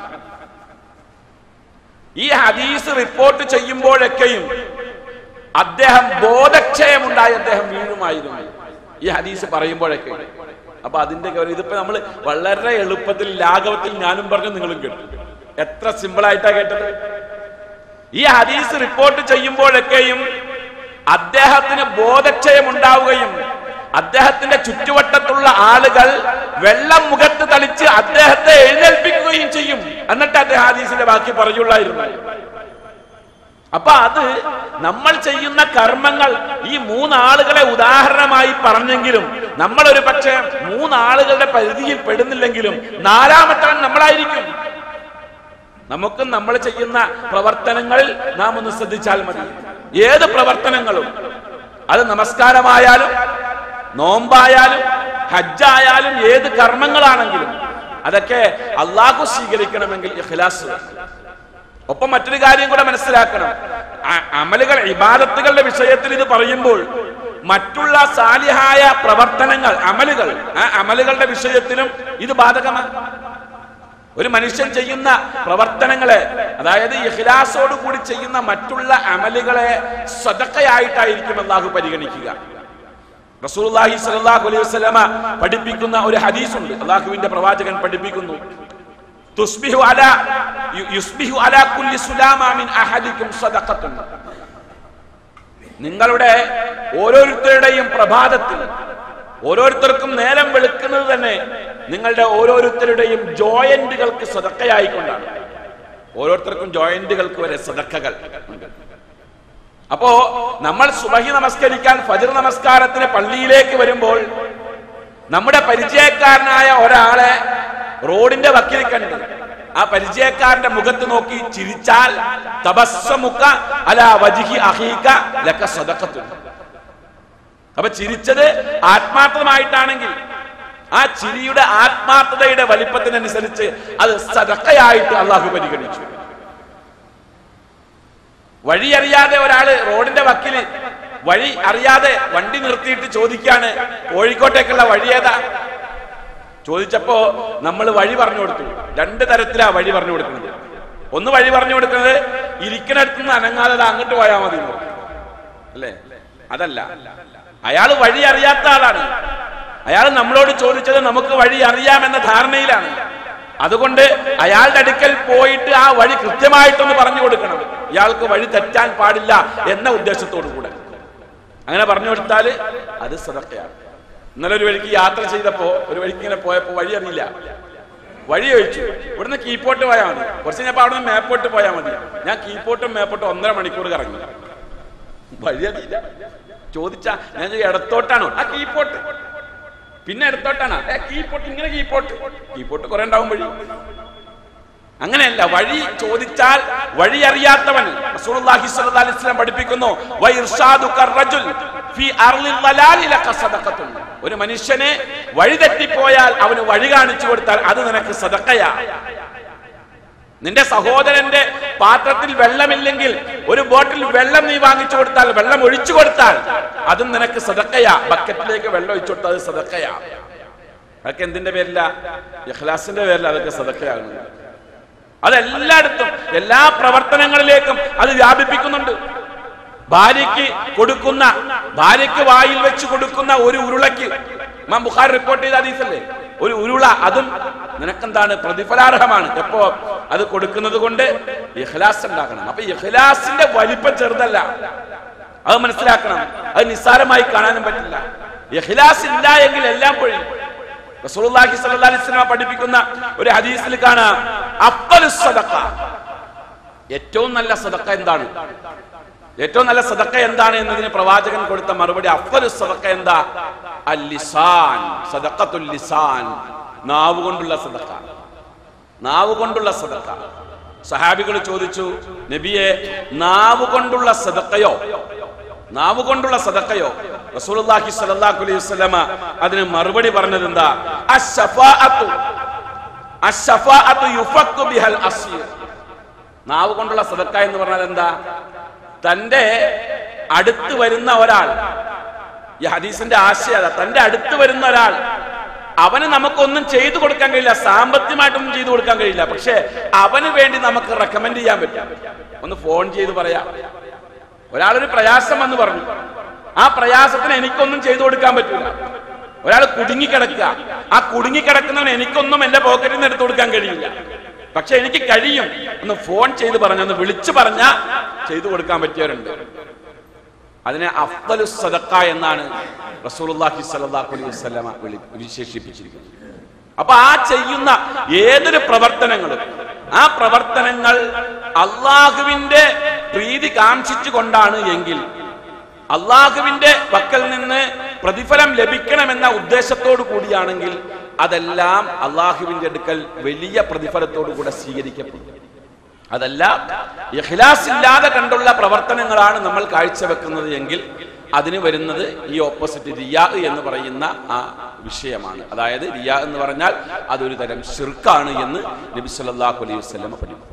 ഈ ഹദീസ് റിപ്പോർട്ട് ചെയ്യുമ്പോഴൊക്കെയും അദ്ദേഹം ബോധക്ഷയമുണ്ടായി അദ്ദേഹം വീഴുമായിരുന്നു ഈ ഹദീസ് പറയുമ്പോഴൊക്കെ അപ്പൊ അതിന്റെ ഗൗരവം ഇതിപ്പോ നമ്മൾ വളരെ എളുപ്പത്തിൽ ലാഘവത്തിൽ ഞാനും പറഞ്ഞു നിങ്ങളും കേട്ടു എത്ര സിമ്പിൾ ആയിട്ടാ കേട്ടത് ഈ ഹദീസ് റിപ്പോർട്ട് ചെയ്യുമ്പോഴൊക്കെയും അദ്ദേഹത്തിന് ബോധക്ഷയം ഉണ്ടാവുകയും അദ്ദേഹത്തിന്റെ ചുറ്റുവട്ടത്തുള്ള ആളുകൾ വെള്ളം മുഖത്ത് തളിച്ച് അദ്ദേഹത്തെ എഴുന്നേൽപ്പിക്കുകയും ചെയ്യും എന്നിട്ട് അദ്ദേഹം ഹദീസിന്റെ ബാക്കി പറയുള്ളായിരുന്നു അപ്പൊ അത് നമ്മൾ ചെയ്യുന്ന കർമ്മങ്ങൾ ഈ മൂന്നാളുകളെ ഉദാഹരണമായി പറഞ്ഞെങ്കിലും നമ്മൾ ഒരു പക്ഷേ മൂന്നാളുകളുടെ പരിധിയിൽ പെടുന്നില്ലെങ്കിലും നാലാമത്തവൻ നമ്മളായിരിക്കും നമുക്ക് നമ്മൾ ചെയ്യുന്ന പ്രവർത്തനങ്ങളിൽ നാം ഒന്ന് ശ്രദ്ധിച്ചാൽ മതി ഏത് പ്രവർത്തനങ്ങളും അത് നമസ്കാരമായാലും നോമ്പായാലും ഹജ്ജായാലും ഏത് കർമ്മങ്ങളാണെങ്കിലും അതൊക്കെ അള്ളാഹു സ്വീകരിക്കണമെങ്കിൽ ഇഖ്ലാസ് വേണം. ഒപ്പം മറ്റൊരു കാര്യം കൂടെ മനസ്സിലാക്കണം അ- അമലുകൾ ഇബാദത്തുകളുടെ വിഷയത്തിൽ ഇത് പറയുമ്പോൾ മറ്റുള്ള സാലിഹായ പ്രവർത്തനങ്ങൾ അമലുകൾ ആ അമലുകളുടെ വിഷയത്തിലും ഇത് ബാധകമാണ് ഒരു മനുഷ്യൻ ചെയ്യുന്ന പ്രവർത്തനങ്ങളെ അതായത് ഇഖ്ലാസോട് കൂടി ചെയ്യുന്ന മറ്റുള്ള അമലുകളെ സ്വതക്കയായിട്ടായിരിക്കും അള്ളാഹു പരിഗണിക്കുക റസൂലുള്ളാഹി സ്വല്ലല്ലാഹു അലൈഹി വസല്ലമ പഠിപ്പിക്കുന്ന ഒരു ഹദീസുണ്ട് അള്ളാഹുവിന്റെ പ്രവാചകൻ പഠിപ്പിക്കുന്നു തുസ്ബിഹു അലാ യു- യുസ്ബിഹു അലാ കുല്ലി സുലാമ മിൻ അഹദിക്കും സദഖത്തുൻ നിങ്ങളുടെ ഓരോരുത്തരുടെയും പ്രഭാതത്തിൽ ഓരോരുത്തർക്കും നേരം വെളുക്കുന്നത് തന്നെ നിങ്ങളുടെ ഓരോരുത്തരുടെയും ജോയിന്റുകൾക്ക് സ്വതക്കയായിക്കൊണ്ടാണ് ഓരോരുത്തർക്കും ജോയിന്റുകൾക്ക് വരെ സ്വതക്കകൾ ഉണ്ട് അപ്പോ നമ്മൾ സുബഹി നമസ്കരിക്കാൻ ഫജർ നമസ്കാരത്തിന് പള്ളിയിലേക്ക് വരുമ്പോൾ നമ്മുടെ പരിചയക്കാരനായ ഒരാളെ റോഡിന്റെ വക്കിൽ കണ്ട് ആ പരിചയക്കാരന്റെ മുഖത്ത് നോക്കി ചിരിച്ചാൽ തപസ്സമുക്ക അല വജിഹി അഹീക ലക്ക സദഖത്തു അപ്പൊ ചിരിച്ചത് ആത്മാർത്ഥമായിട്ടാണെങ്കിൽ ആ ചിരിയുടെ ആത്മാർത്ഥതയുടെ വലിപ്പത്തിനനുസരിച്ച് അത് സദക്കയായിട്ട് അള്ളാഹു പരിഗണിച്ചു വഴി അറിയാതെ ഒരാള് റോഡിന്റെ വക്കില് വഴി അറിയാതെ വണ്ടി നിർത്തിയിട്ട് ചോദിക്കാണ് കോഴിക്കോട്ടേക്കുള്ള വഴി ഏതാ ചോദിച്ചപ്പോ നമ്മൾ വഴി പറഞ്ഞു കൊടുത്തു രണ്ട് തരത്തിലാ വഴി പറഞ്ഞു കൊടുക്കുന്നത് ഒന്ന് വഴി പറഞ്ഞു കൊടുക്കുന്നത് ഇരിക്കുന്നിടത്ത് നിന്ന് അനങ്ങാതെ ദാ അങ്ങോട്ട് പോയാൽ മതി എന്ന് പറയും. അല്ലേ അതല്ല അയാൾ വഴി അറിയാത്ത ആളാണ് അയാൾ നമ്മളോട് ചോദിച്ചത് നമുക്ക് വഴി അറിയാമെന്ന ധാരണയിലാണ് അതുകൊണ്ട് അയാളുടെ അടുക്കൽ പോയിട്ട് ആ വഴി കൃത്യമായിട്ടൊന്ന് പറഞ്ഞു കൊടുക്കണം ഇയാൾക്ക് വഴി തെറ്റാൻ പാടില്ല എന്ന ഉദ്ദേശത്തോടു കൂടെ അങ്ങനെ പറഞ്ഞു കൊടുത്താൽ അത് സദക്കയാണ് ഇന്നലെ ഒരു വഴിക്ക് യാത്ര ചെയ്തപ്പോ ഒരു വഴിക്ക് ഇങ്ങനെ പോയപ്പോ വഴി അറിയില്ല വഴി ചോദിച്ചു ഇവിടുന്ന് കീപ്പോട്ട് പോയാൽ മതി കുറച്ച് കഴിഞ്ഞപ്പോ അവിടെ നിന്ന് മേപ്പോട്ട് പോയാൽ മതി ഞാൻ കീപ്പോട്ടും മേപ്പോട്ടും ഒന്നര മണിക്കൂർ കറങ്ങി വഴി അറിയില്ല ചോദിച്ചാ ഞാൻ ചോദിച്ചു, ഇടത്തോട്ടാണോ ആ കീപ്പോട്ട് പിന്നെ ഇടത്തോട്ടാണ് ഏ കീപ്പോട്ട് ഇങ്ങനെ കീപ്പോട്ട് കീപ്പോട്ട് കുറെ ഉണ്ടാവും വഴി അങ്ങനെയല്ല വഴി ചോദിച്ചാൽ വഴി അറിയാത്തവൻ റസൂലുള്ളാഹി സ്വല്ലല്ലാഹി അലൈഹി വസല്ലം പഠിപ്പിക്കുന്നു വഇർഷാദുക റജുൽ ഫീ അർളിൽ ളലാലി ലക സദഖത്തുൻ ഒരു മനുഷ്യനെ വഴി തെറ്റിപ്പോയാൽ അവന് വഴി കാണിച്ചു കൊടുത്താൽ അത് നിനക്ക് സദഖയാ നിന്റെ സഹോദരന്റെ പാത്രത്തിൽ വെള്ളമില്ലെങ്കിൽ ഒരു ബോട്ടിൽ വെള്ളം നീ വാങ്ങിച്ചു കൊടുത്താൽ വെള്ളം ഒഴിച്ചു കൊടുത്താൽ അതും നിനക്ക് സദക്കയാ ബക്കറ്റിലേക്ക് വെള്ളം ഒഴിച്ചു കൊടുത്താൽ അത് സദക്കയാ അതൊക്കെ എന്തിന്റെ പേരില്ല ഇഖ്ലാസിന്റെ പേരില അതൊക്കെ സദക്കയാകുന്നത് അതെല്ലായിടത്തും എല്ലാ പ്രവർത്തനങ്ങളിലേക്കും അത് വ്യാപിപ്പിക്കുന്നുണ്ട് ഭാര്യയ്ക്ക് കൊടുക്കുന്ന ഭാര്യയ്ക്ക് വായിൽ വെച്ച് കൊടുക്കുന്ന ഒരു ഉരുളയ്ക്ക് ഇമാം ബുഖാരി റിപ്പോർട്ട് ചെയ്ത ഹദീസല്ലേ ഒരു ഉരുള അതും നിനക്കെന്താണ് പ്രതിഫലാർഹമാണ് എപ്പോ അത് കൊടുക്കുന്നത് കൊണ്ട് ഇഖ്ലാസ് ഉണ്ടാക്കണം അപ്പൊ ഇഖ്ലാസിന്റെ വലിപ്പം ചെറുതല്ല അത് മനസ്സിലാക്കണം അത് നിസ്സാരമായി കാണാനും പറ്റില്ല ഇഖ്ലാസ് ഇല്ല എങ്കിൽ എല്ലാം പൊഴി റസൂലുള്ളാഹി സ്വല്ലല്ലാഹി അലൈഹി വസല്ലം പഠിപ്പിക്കുന്ന ഒരു ഹദീസിൽ കാണാം അഫ്ദലുസ് സദഖ ഏറ്റവും നല്ല സദഖ എന്താണ് ഏറ്റവും നല്ല സദക്ക എന്താണ് എന്നതിന് പ്രവാചകൻ കൊടുത്ത മറുപടി അഫ്ദലു സദക്ക എന്താ അൽ ലിസാൻ സദഖത്തുൽ ലിസാൻ നാവ് കൊണ്ടുള്ള സദക്ക നാവ് കൊണ്ടുള്ള സദക്ക സഹാബികൾ ചോദിച്ചു നബിയെ നാവ് കൊണ്ടുള്ള സദക്കയോ നാവ് കൊണ്ടുള്ള സദക്കയോ റസൂലുള്ളാഹി സ്വല്ലല്ലാഹു അലൈഹി വസല്ലമ അതിന് മറുപടി പറഞ്ഞത് എന്താ അശ്ശഫാഅത്തു അശ്ശഫാഅത്തു യുഫക്കു ബിഹൽ അസ്ീർ നാവ് കൊണ്ടുള്ള സദക്ക എന്ന് പറഞ്ഞാൽ എന്താ തന്റെ അടുത്ത് വരുന്ന ഒരാൾ ഈ ഹദീസിന്റെ ആശയം അതാ തന്റെ അടുത്ത് വരുന്ന ഒരാൾ അവന് നമുക്കൊന്നും ചെയ്തു കൊടുക്കാൻ കഴിയില്ല സാമ്പത്തികമായിട്ടൊന്നും ചെയ്തു കൊടുക്കാൻ കഴിയില്ല പക്ഷെ അവന് വേണ്ടി നമുക്ക് റെക്കമെൻഡ് ചെയ്യാൻ പറ്റും ഒന്ന് ഫോൺ ചെയ്ത് പറയാം ഒരാളൊരു പ്രയാസം എന്ന് പറഞ്ഞു ആ പ്രയാസത്തിന് എനിക്കൊന്നും ചെയ്തു കൊടുക്കാൻ പറ്റില്ല ഒരാൾ കുടുങ്ങിക്കിടക്കുക ആ കുടുങ്ങിക്കിടക്കുന്നവന് എനിക്കൊന്നും എന്റെ പോക്കറ്റിൽ നിന്ന് എടുത്തു കൊടുക്കാൻ കഴിയില്ല പക്ഷെ എനിക്ക് കഴിയും ഒന്ന് ഫോൺ ചെയ്ത് പറഞ്ഞ ഒന്ന് വിളിച്ചു പറഞ്ഞ ചെയ്തു കൊടുക്കാൻ പറ്റിയവരുണ്ട് അതിനെ അഫ്ദലു സദക്ക എന്നാണ് റസൂലുള്ളാഹി സ്വല്ലല്ലാഹു അലൈഹി വസല്ലമ വിളി വിശേഷിപ്പിച്ചിരിക്കുന്നത് അപ്പൊ ആ ചെയ്യുന്ന ഏതൊരു പ്രവർത്തനങ്ങളും ആ പ്രവർത്തനങ്ങൾ അള്ളാഹുവിന്റെ പ്രീതി കാംക്ഷിച്ചു കൊണ്ടാണ് എങ്കിൽ അള്ളാഹുവിന്റെ പക്കൽ നിന്ന് പ്രതിഫലം ലഭിക്കണമെന്ന ഉദ്ദേശത്തോടു കൂടിയാണെങ്കിൽ അതെല്ലാം അള്ളാഹുവിന്റെ അടുക്കൽ വലിയ പ്രതിഫലത്തോടു കൂടെ സ്വീകരിക്കപ്പെടും അതല്ല ഇഖ്ലാസ് ഇല്ലാതെ കണ്ടുള്ള പ്രവർത്തനങ്ങളാണ് നമ്മൾ കാഴ്ചവെക്കുന്നത് എങ്കിൽ അതിന് വരുന്നത് ഈ ഓപ്പോസിറ്റ് റിയാ എന്ന് പറയുന്ന ആ വിഷയമാണ് അതായത് റിയാ എന്ന് പറഞ്ഞാൽ അതൊരു തരം ഷിർക്കാണ് എന്ന് നബി സല്ലല്ലാഹു അലൈഹി വസല്ലം പഠിപ്പിച്ചു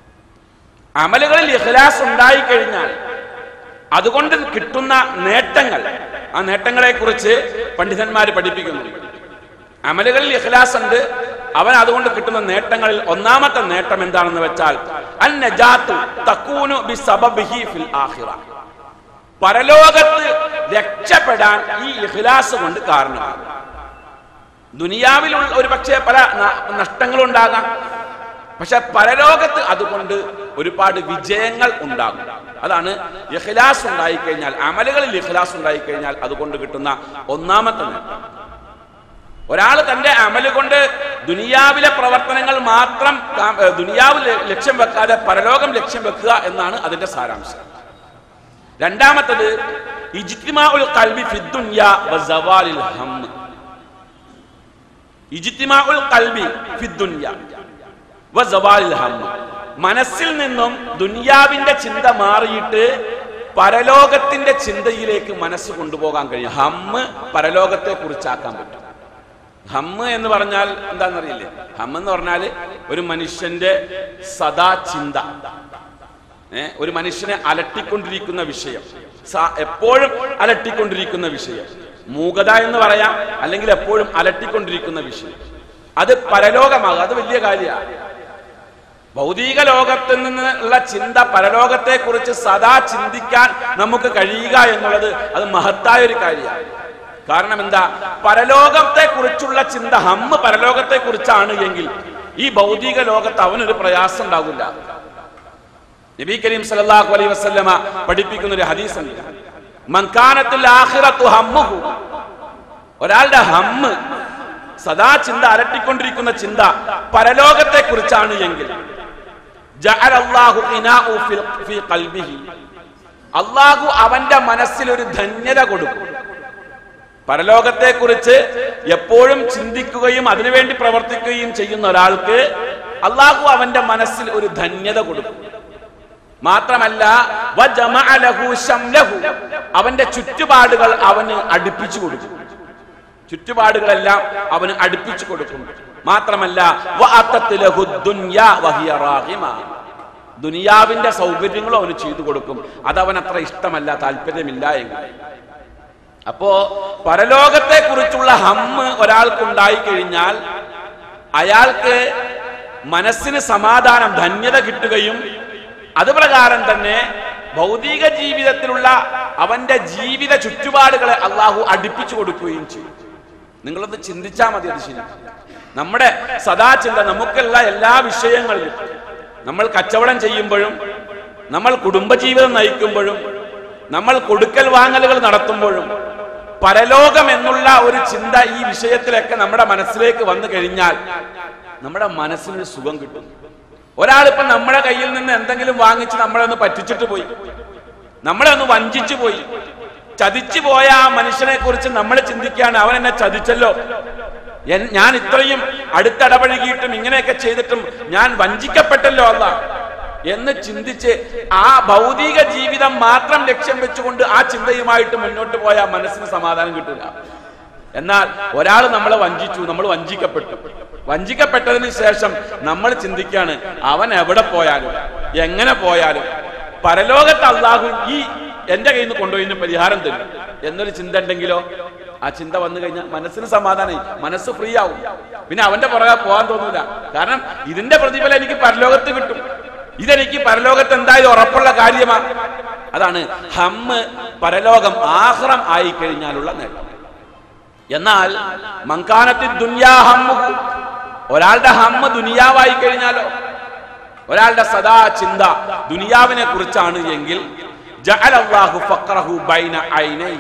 അമലുകളിൽ ഇഖ്ലാസ് ഉണ്ടായി കഴിഞ്ഞാൽ അതുകൊണ്ട് കിട്ടുന്ന നേട്ടങ്ങൾ ആ നേട്ടങ്ങളെ കുറിച്ച് പണ്ഡിതന്മാർ പഠിപ്പിക്കുന്നു അമലുകളിൽ ഇഖ്ലാസ് ഉണ്ട് അവൻ അതുകൊണ്ട് കിട്ടുന്ന നേട്ടങ്ങളിൽ ഒന്നാമത്തെ നേട്ടം എന്താണെന്ന് വെച്ചാൽ അൻ നജാത്തു തക്കൂനു ബി സബബിഹി ഫിൽ ആഖിറ പരലോകത്ത് രക്ഷപ്പെടാൻ ഈ ഇഖ്ലാസ് കൊണ്ട് കാരണമാണ് ദുനിയാവിലുള്ള ഒരു പക്ഷേ പല നഷ്ടങ്ങളും ഉണ്ടാകാം പക്ഷെ പരലോകത്ത് അതുകൊണ്ട് ഒരുപാട് വിജയങ്ങൾ ഉണ്ടാകും അതാണ് ഇഖ്ലാസ് ഉണ്ടായിക്കഴിഞ്ഞാൽ അമലുകളിൽ ഇഖ്ലാസ് ഉണ്ടായിക്കഴിഞ്ഞാൽ അതുകൊണ്ട് കിട്ടുന്ന ഒന്നാമത്തെ നേട്ടം ഒരാൾ തന്റെ അമല് കൊണ്ട് ദുനിയാവിലെ പ്രവർത്തനങ്ങൾ മാത്രം കാ- ഏ, ദുനിയാവ് ല- ലക്ഷ്യം വെക്കാതെ പരലോകം ലക്ഷ്യം വെക്കുക എന്നാണ് അതിന്റെ സാരാംശം രണ്ടാമത്തത് ഇജ്തിമാഉൽ ഖൽബി ഫിദ്ദുനിയ വസവാലിൽ ഹമ്മ് ഇജ്തിമാഉൽ ഖൽബി ഫിദ്ദുനിയ വസവാലിൽ ഹമ്മ് മനസ്സിൽ നിന്നും ദുനിയാവിന്റെ ചിന്ത മാറിയിട്ട് പരലോകത്തിന്റെ ചിന്തയിലേക്ക് മനസ്സ് കൊണ്ടുപോകാൻ കഴിയും ഹമ്മ് പരലോകത്തെ കുറിച്ചാക്കാൻ പറ്റും ഹമ്മ് എന്ന് പറഞ്ഞാൽ എന്താണെന്നറിയില്ലേ ഹമ്മ് എന്ന് പറഞ്ഞാൽ ഒരു മനുഷ്യന്റെ സദാ ചിന്ത ഏ, ഒരു മനുഷ്യനെ അലട്ടിക്കൊണ്ടിരിക്കുന്ന വിഷയം സ- എപ്പോഴും അലട്ടിക്കൊണ്ടിരിക്കുന്ന വിഷയം മൂകത എന്ന് പറയാം അല്ലെങ്കിൽ എപ്പോഴും അലട്ടിക്കൊണ്ടിരിക്കുന്ന വിഷയം അത് പരലോകമാകും അത് വലിയ കാര്യമാണ് ഭൗതിക ലോകത്തിൽ നിന്ന് ഉള്ള ചിന്ത പരലോകത്തെ കുറിച്ച് സദാ ചിന്തിക്കാൻ നമുക്ക് കഴിയുക എന്നുള്ളത് അത് മഹത്തായ ഒരു കാര്യമാണ് കാരണം എന്താ പരലോകത്തെ കുറിച്ചുള്ള ചിന്ത ഹമ്മ് പരലോകത്തെ കുറിച്ചാണ് എങ്കിൽ ഈ ഭൗതിക ലോകത്ത് അവനൊരു പ്രയാസം ഉണ്ടാകില്ല നബി കരീം സല്ലല്ലാഹു അലൈഹി വസല്ലമ പഠിപ്പിക്കുന്ന ഒരു ഹദീസ് ഉണ്ട് മൻകാനത്തിൽ ആഖിറത്തു ഹമ്മുഹു ഒരാളുടെ ഹമ്മ് സദാ ചിന്ത അലട്ടിക്കൊണ്ടിരിക്കുന്ന ചിന്ത പരലോകത്തെ കുറിച്ചാണ് എങ്കിൽ ജഅലല്ലാഹു ഇനാഉ ഫിൽ- ഫീ ഖൽബിഹി. അള്ളാഹു അവന്റെ മനസ്സിൽ ഒരു ധന്യത കൊടുക്കും പരലോകത്തെ കുറിച്ച് എപ്പോഴും ചിന്തിക്കുകയും അതിനുവേണ്ടി പ്രവർത്തിക്കുകയും ചെയ്യുന്ന ഒരാൾക്ക് അള്ളാഹു അവന്റെ മനസ്സിൽ ഒരു ധന്യത കൊടുക്കും മാത്രമല്ല വജമഅ ലഹു ശംലഹു. അവന്റെ ചുറ്റുപാടുകൾ അവന് അടുപ്പിച്ചു കൊടുക്കും ചുറ്റുപാടുകളെല്ലാം അവന് അടുപ്പിച്ചു കൊടുക്കും മാത്രമല്ല വഅത്തത്ത് ലഹു ദുനിയാ വഹിയ റാഹിമ. ദുനിയാവിന്റെ സൗകര്യങ്ങളും അവന് ചെയ്തു കൊടുക്കും അത് അവൻ അത്ര ഇഷ്ടമല്ല താല്പര്യമില്ല എങ്കിൽ അപ്പോ പരലോകത്തെ കുറിച്ചുള്ള ഹമ്മ് ഒരാൾക്കുണ്ടായി കഴിഞ്ഞാൽ അയാൾക്ക് മനസ്സിന് സമാധാനം ധന്യത കിട്ടുകയും അത് പ്രകാരം തന്നെ ഭൗതിക ജീവിതത്തിലുള്ള അവന്റെ ജീവിത ചുറ്റുപാടുകളെ അള്ളാഹു അടുപ്പിച്ചു കൊടുക്കുകയും ചെയ്യും നിങ്ങളൊന്ന് ചിന്തിച്ചാൽ മതി അത് ശരി നമ്മുടെ സദാ ചിന്ത നമുക്കുള്ള എല്ലാ വിഷയങ്ങളിലും നമ്മൾ കച്ചവടം ചെയ്യുമ്പോഴും നമ്മൾ കുടുംബജീവിതം നയിക്കുമ്പോഴും നമ്മൾ കൊടുക്കൽ വാങ്ങലുകൾ നടത്തുമ്പോഴും പരലോകം എന്നുള്ള ഒരു ചിന്ത ഈ വിഷയത്തിലൊക്കെ നമ്മുടെ മനസ്സിലേക്ക് വന്നു കഴിഞ്ഞാൽ നമ്മുടെ മനസ്സിനൊരു സുഖം കിട്ടും ഒരാളിപ്പോ നമ്മുടെ കയ്യിൽ നിന്ന് എന്തെങ്കിലും വാങ്ങിച്ച് നമ്മളെ ഒന്ന് പറ്റിച്ചിട്ട് പോയി നമ്മളെ ഒന്ന് വഞ്ചിച്ചു പോയി ചതിച്ചു പോയ ആ മനുഷ്യനെ കുറിച്ച് നമ്മൾ ചിന്തിക്കുകയാണ് അവൻ എന്നെ ചതിച്ചല്ലോ എൻ- ഞാൻ ഇത്രയും അടുത്തിടപഴകിയിട്ടും ഇങ്ങനെയൊക്കെ ചെയ്തിട്ടും ഞാൻ വഞ്ചിക്കപ്പെട്ടല്ലോ അല്ല എന്ന് ചിന്തിച്ച് ആ ഭൗതിക ജീവിതം മാത്രം ലക്ഷ്യം വെച്ചുകൊണ്ട് ആ ചിന്തയുമായിട്ട് മുന്നോട്ട് പോയ മനസ്സിന് സമാധാനം കിട്ടില്ല എന്നാൽ ഒരാൾ നമ്മളെ വഞ്ചിച്ചു നമ്മൾ വഞ്ചിക്കപ്പെട്ടു വഞ്ചിക്കപ്പെട്ടതിന് ശേഷം നമ്മൾ ചിന്തിക്കാണ് അവൻ എവിടെ പോയാലും എങ്ങനെ പോയാലും പരലോകത്ത് അള്ളാഹു ഈ എന്റെ കയ്യിൽ നിന്ന് കൊണ്ടുപോയി ഇതിന് പരിഹാരം തരും എന്നൊരു ചിന്ത ഉണ്ടെങ്കിലോ ആ ചിന്ത വന്നു കഴിഞ്ഞാൽ മനസ്സിന് സമാധാനമായി മനസ്സ് ഫ്രീ ആവും പിന്നെ അവന്റെ പുറകെ പോകാൻ തോന്നൂല കാരണം ഇതിന്റെ പ്രതിഫലം എനിക്ക് പരലോകത്ത് കിട്ടും ഇതെനിക്ക് പരലോകത്ത് എന്തായാലും ഉറപ്പുള്ള കാര്യമാണ് അതാണ് ഹമ്മ് പരലോകം ആഹ്റം ആയി കഴിഞ്ഞാലുള്ള നേട്ടം എന്നാൽ മങ്കാനത്തിൽ ദുനിയാ ഹമ്മുഹു ഒരാളുടെ ഹമ്മ് ദുനിയാവായി കഴിഞ്ഞാലോ ഒരാളുടെ സദാ ചിന്ത ദുനിയാവിനെ കുറിച്ചാണ് എങ്കിൽ ജഅലല്ലാഹു ഫഖറഹു ബൈന ഐനൈഹി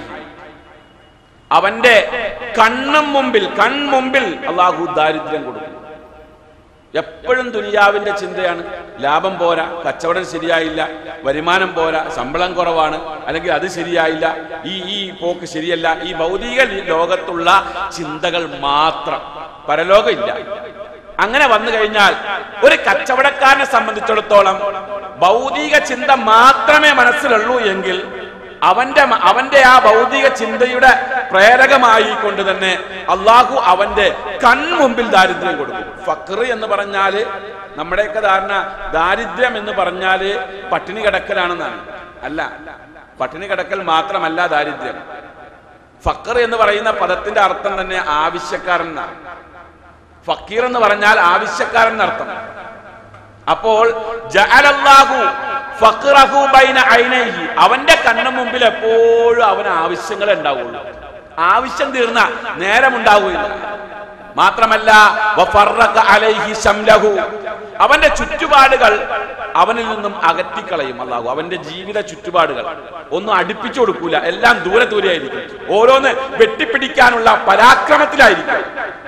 അവന്റെ കണ്ണും മുമ്പിൽ കൺമുമ്പിൽ അള്ളാഹു ദാരിദ്ര്യം കൊടുക്കും എപ്പോഴും ദുനിയാവിന്റെ ചിന്തയാണ് ലാഭം പോരാ കച്ചവടം ശരിയായില്ല വരുമാനം പോരാ ശമ്പളം കുറവാണ് അല്ലെങ്കിൽ അത് ശരിയായില്ല ഈ ഈ പോക്ക് ശരിയല്ല ഈ ഭൗതിക ലി- ലോകത്തുള്ള ചിന്തകൾ മാത്രം പരലോകം ഇല്ല അങ്ങനെ വന്നു കഴിഞ്ഞാൽ ഒരു കച്ചവടക്കാരനെ സംബന്ധിച്ചിടത്തോളം ഭൗതിക ചിന്ത മാത്രമേ മനസ്സിലുള്ളൂ എങ്കിൽ അവന്റെ മ- അവന്റെ ആ ഭൗതിക ചിന്തയുടെ പ്രേരകമായി കൊണ്ട് തന്നെ അള്ളാഹു അവന്റെ കൺമുമ്പിൽ ദാരിദ്ര്യം കൊടുക്കും ഫക്ർ എന്ന് പറഞ്ഞാല് നമ്മുടെയൊക്കെ ധാരണ ദാരിദ്ര്യം എന്ന് പറഞ്ഞാല് പട്ടിണി കിടക്കലാണെന്നാണ് അല്ല പട്ടിണി കിടക്കൽ മാത്രമല്ല ദാരിദ്ര്യം ഫക്കർ എന്ന് പറയുന്ന പദത്തിന്റെ അർത്ഥം തന്നെ ആവശ്യക്കാരൻ എന്നാണ് ഫക്കീർ എന്ന് പറഞ്ഞാൽ ആവശ്യക്കാരൻ എന്നർത്ഥം അപ്പോൾ ജഅലല്ലാഹു ഫഖറഹു ബൈന ഐനൈഹി അവന്റെ കണ്ണു മുമ്പിൽ എപ്പോഴും അവന് ആവശ്യങ്ങൾ ഉണ്ടാവുള്ളൂ ആവശ്യം തീർന്ന നേരമുണ്ടാവുകയില്ല മാത്രമല്ല വഫറഖ അലൈഹി ശംലഹു അവന്റെ ചുറ്റുപാടുകൾ അവനിൽ നിന്നും അകറ്റിക്കളയും അള്ളാഹു അവന്റെ ജീവിത ചുറ്റുപാടുകൾ ഒന്നും അടുപ്പിച്ചു കൊടുക്കൂല എല്ലാം ദൂരെ ദൂരെ ആയിരിക്കും ഓരോന്ന് വെട്ടിപ്പിടിക്കാനുള്ള പരാക്രമത്തിലായിരിക്കും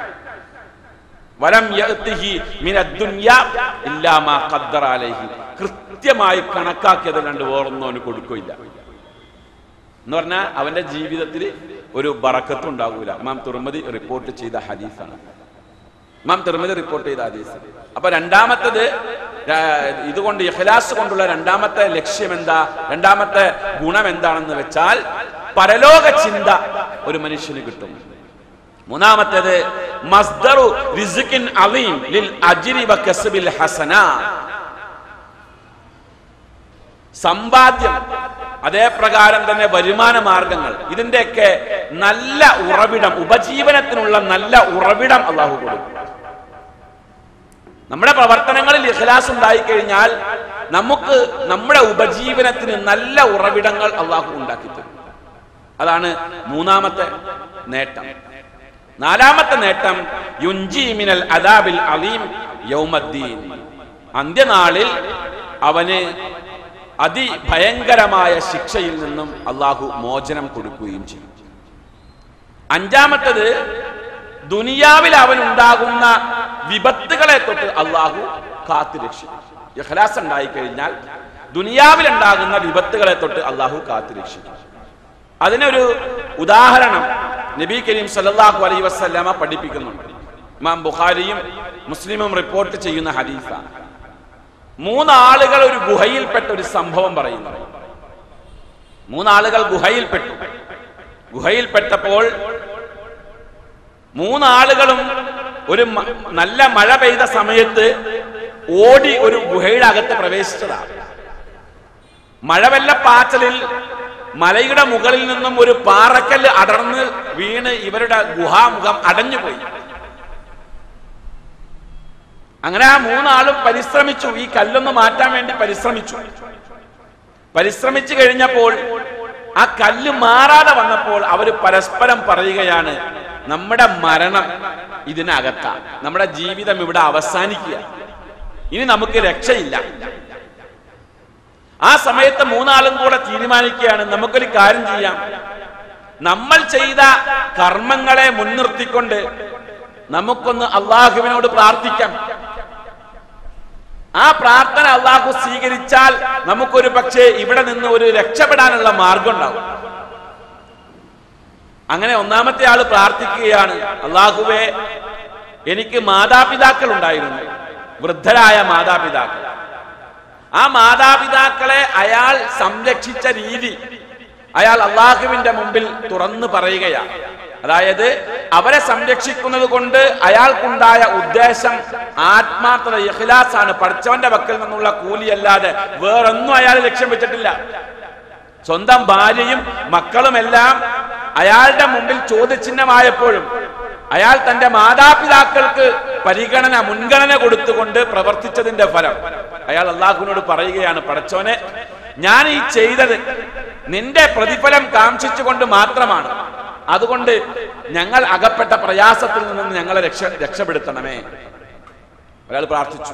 വലം യഅ്തിഹി മിനദ്ദുനിയ ഇല്ലാ മാ ഖദ്ദറ അലൈഹി കൃത്യമായി കണക്കാക്കിയത് രണ്ട് വേറൊന്നും അവന് കൊടുക്കില്ല എന്ന് പറഞ്ഞാൽ അവന്റെ ജീവിതത്തിൽ ഒരു ബറക്കത്തും ഉണ്ടാകൂല ഇമാം തുറമതി റിപ്പോർട്ട് ചെയ്ത ഹദീസാണ് ഇമാം തിർമതി റിപ്പോർട്ട് ചെയ്ത ഹദീസ് അപ്പൊ രണ്ടാമത്തത് ര- ഇതുകൊണ്ട് ഇഖ്ലാസ് കൊണ്ടുള്ള രണ്ടാമത്തെ ലക്ഷ്യം എന്താ രണ്ടാമത്തെ ഗുണം എന്താണെന്ന് വെച്ചാൽ പരലോക ചിന്ത ഒരു മനുഷ്യന് കിട്ടും മൂന്നാമത്തേത് മസ്ദറു റിസ്ഖിൻ അലീം ലിൽ അജ്രി വ കസ്ബിൽ ഹസന സമ്പാദ്യം അതേ പ്രകാരം തന്നെ വരുമാന മാർഗങ്ങൾ ഇതിന്റെയൊക്കെ നല്ല ഉറവിടം ഉപജീവനത്തിനുള്ള നല്ല ഉറവിടം അള്ളാഹു കൊടുക്കും നമ്മുടെ പ്രവർത്തനങ്ങളിൽ ഇഖ്ലാസ് ഉണ്ടായി കഴിഞ്ഞാൽ നമുക്ക് നമ്മുടെ ഉപജീവനത്തിന് നല്ല ഉറവിടങ്ങൾ അള്ളാഹു ഉണ്ടാക്കി തരും അതാണ് മൂന്നാമത്തെ നേട്ടം നാലാമത്തെ നേട്ടം യുഞ്ചി മിനൽ അദാബിൽ അലീം യൗമദ്ദീൻ അന്ത്യനാളിൽ അവന് അതിഭയങ്കരമായ ശിക്ഷയിൽ നിന്നും അള്ളാഹു മോചനം കൊടുക്കുകയും ചെയ്യും അഞ്ചാമത്തത് ദുനിയാവിൽ അവനുണ്ടാകുന്ന വിപത്തുകളെ തൊട്ട് അള്ളാഹു കാത്തുരക്ഷിക്കും ഇഖ്ലാസ് ഉണ്ടായി കഴിഞ്ഞാൽ ദുനിയാവിൽ ഉണ്ടാകുന്ന വിപത്തുകളെ തൊട്ട് അള്ളാഹു കാത്തുരക്ഷിക്കും അതിനൊരു ഉദാഹരണം നബി കരീം സല്ലല്ലാഹു അലൈഹി വസല്ലമ പഠിപ്പിക്കുന്നുണ്ട് ഇമാം ബുഖാരിയും മുസ്ലിമും റിപ്പോർട്ട് ചെയ്യുന്ന ഹദീസാണ് മൂന്നാളുകൾ ഒരു ഗുഹയിൽപ്പെട്ട ഒരു സംഭവം പറയുന്നു മൂന്നാളുകൾ ഗുഹയിൽപ്പെട്ടു ഗുഹയിൽപ്പെട്ടപ്പോൾ മൂന്നാളുകളും ഒരു മ- നല്ല മഴ പെയ്ത സമയത്ത് ഓടി ഒരു ഗുഹയുടെ അകത്ത് പ്രവേശിച്ചതാണ് മഴവെള്ളപ്പാച്ചലിൽ മലയുടെ മുകളിൽ നിന്നും ഒരു പാറക്കല്ല് അടർന്ന് വീണ് ഇവരുടെ ഗുഹാമുഖം അടഞ്ഞുപോയി അങ്ങനെ ആ മൂന്നാളും പരിശ്രമിച്ചു ഈ കല്ലൊന്ന് മാറ്റാൻ വേണ്ടി പരിശ്രമിച്ചു പരിശ്രമിച്ചു കഴിഞ്ഞപ്പോൾ ആ കല്ല് മാറാതെ വന്നപ്പോൾ അവർ പരസ്പരം പറയുകയാണ് നമ്മുടെ മരണം ഇതിനകത്താ നമ്മുടെ ജീവിതം ഇവിടെ അവസാനിക്കുക ഇനി നമുക്ക് രക്ഷയില്ല ആ സമയത്ത് മൂന്നാളും കൂടെ തീരുമാനിക്കുകയാണ് നമുക്കൊരു കാര്യം ചെയ്യാം നമ്മൾ ചെയ്ത കർമ്മങ്ങളെ മുൻനിർത്തിക്കൊണ്ട് നമുക്കൊന്ന് അള്ളാഹുവിനോട് പ്രാർത്ഥിക്കാം ആ പ്രാർത്ഥന അള്ളാഹു സ്വീകരിച്ചാൽ നമുക്കൊരു പക്ഷേ ഇവിടെ നിന്ന് ഒരു രക്ഷപ്പെടാനുള്ള മാർഗം ഉണ്ടാവും അങ്ങനെ ഒന്നാമത്തെ ആള് പ്രാർത്ഥിക്കുകയാണ് അള്ളാഹുവെ എനിക്ക് മാതാപിതാക്കൾ ഉണ്ടായിരുന്നു വൃദ്ധരായ മാതാപിതാക്കൾ ആ മാതാപിതാക്കളെ അയാൾ സംരക്ഷിച്ച രീതി അയാൾ അള്ളാഹുവിന്റെ മുമ്പിൽ തുറന്നു പറയുകയാണ് അതായത് അവരെ സംരക്ഷിക്കുന്നത് കൊണ്ട് അയാൾക്കുണ്ടായ ഉദ്ദേശം ആത്മാർത്ഥത ഇഖ്ലാസ് ആണ് പഠിച്ചവന്റെ പക്കൽ നിന്നുള്ള കൂലിയല്ലാതെ വേറൊന്നും അയാൾ ലക്ഷ്യം വെച്ചിട്ടില്ല സ്വന്തം ഭാര്യയും മക്കളുമെല്ലാം അയാളുടെ മുമ്പിൽ ചോദ്യചിഹ്നമായപ്പോഴും അയാൾ തന്റെ മാതാപിതാക്കൾക്ക് പരിഗണന മുൻഗണന കൊടുത്തുകൊണ്ട് പ്രവർത്തിച്ചതിന്റെ ഫലം അയാൾ അള്ളാഹുവിനോട് പറയുകയാണ് പടച്ചോനെ ഞാൻ ഈ ചെയ്തത് നിന്റെ പ്രതിഫലം കാംക്ഷിച്ചുകൊണ്ട് മാത്രമാണ് അതുകൊണ്ട് ഞങ്ങൾ അകപ്പെട്ട പ്രയാസത്തിൽ നിന്ന് ഞങ്ങളെ രക്ഷ രക്ഷപ്പെടുത്തണമേ ഒരാൾ പ്രാർത്ഥിച്ചു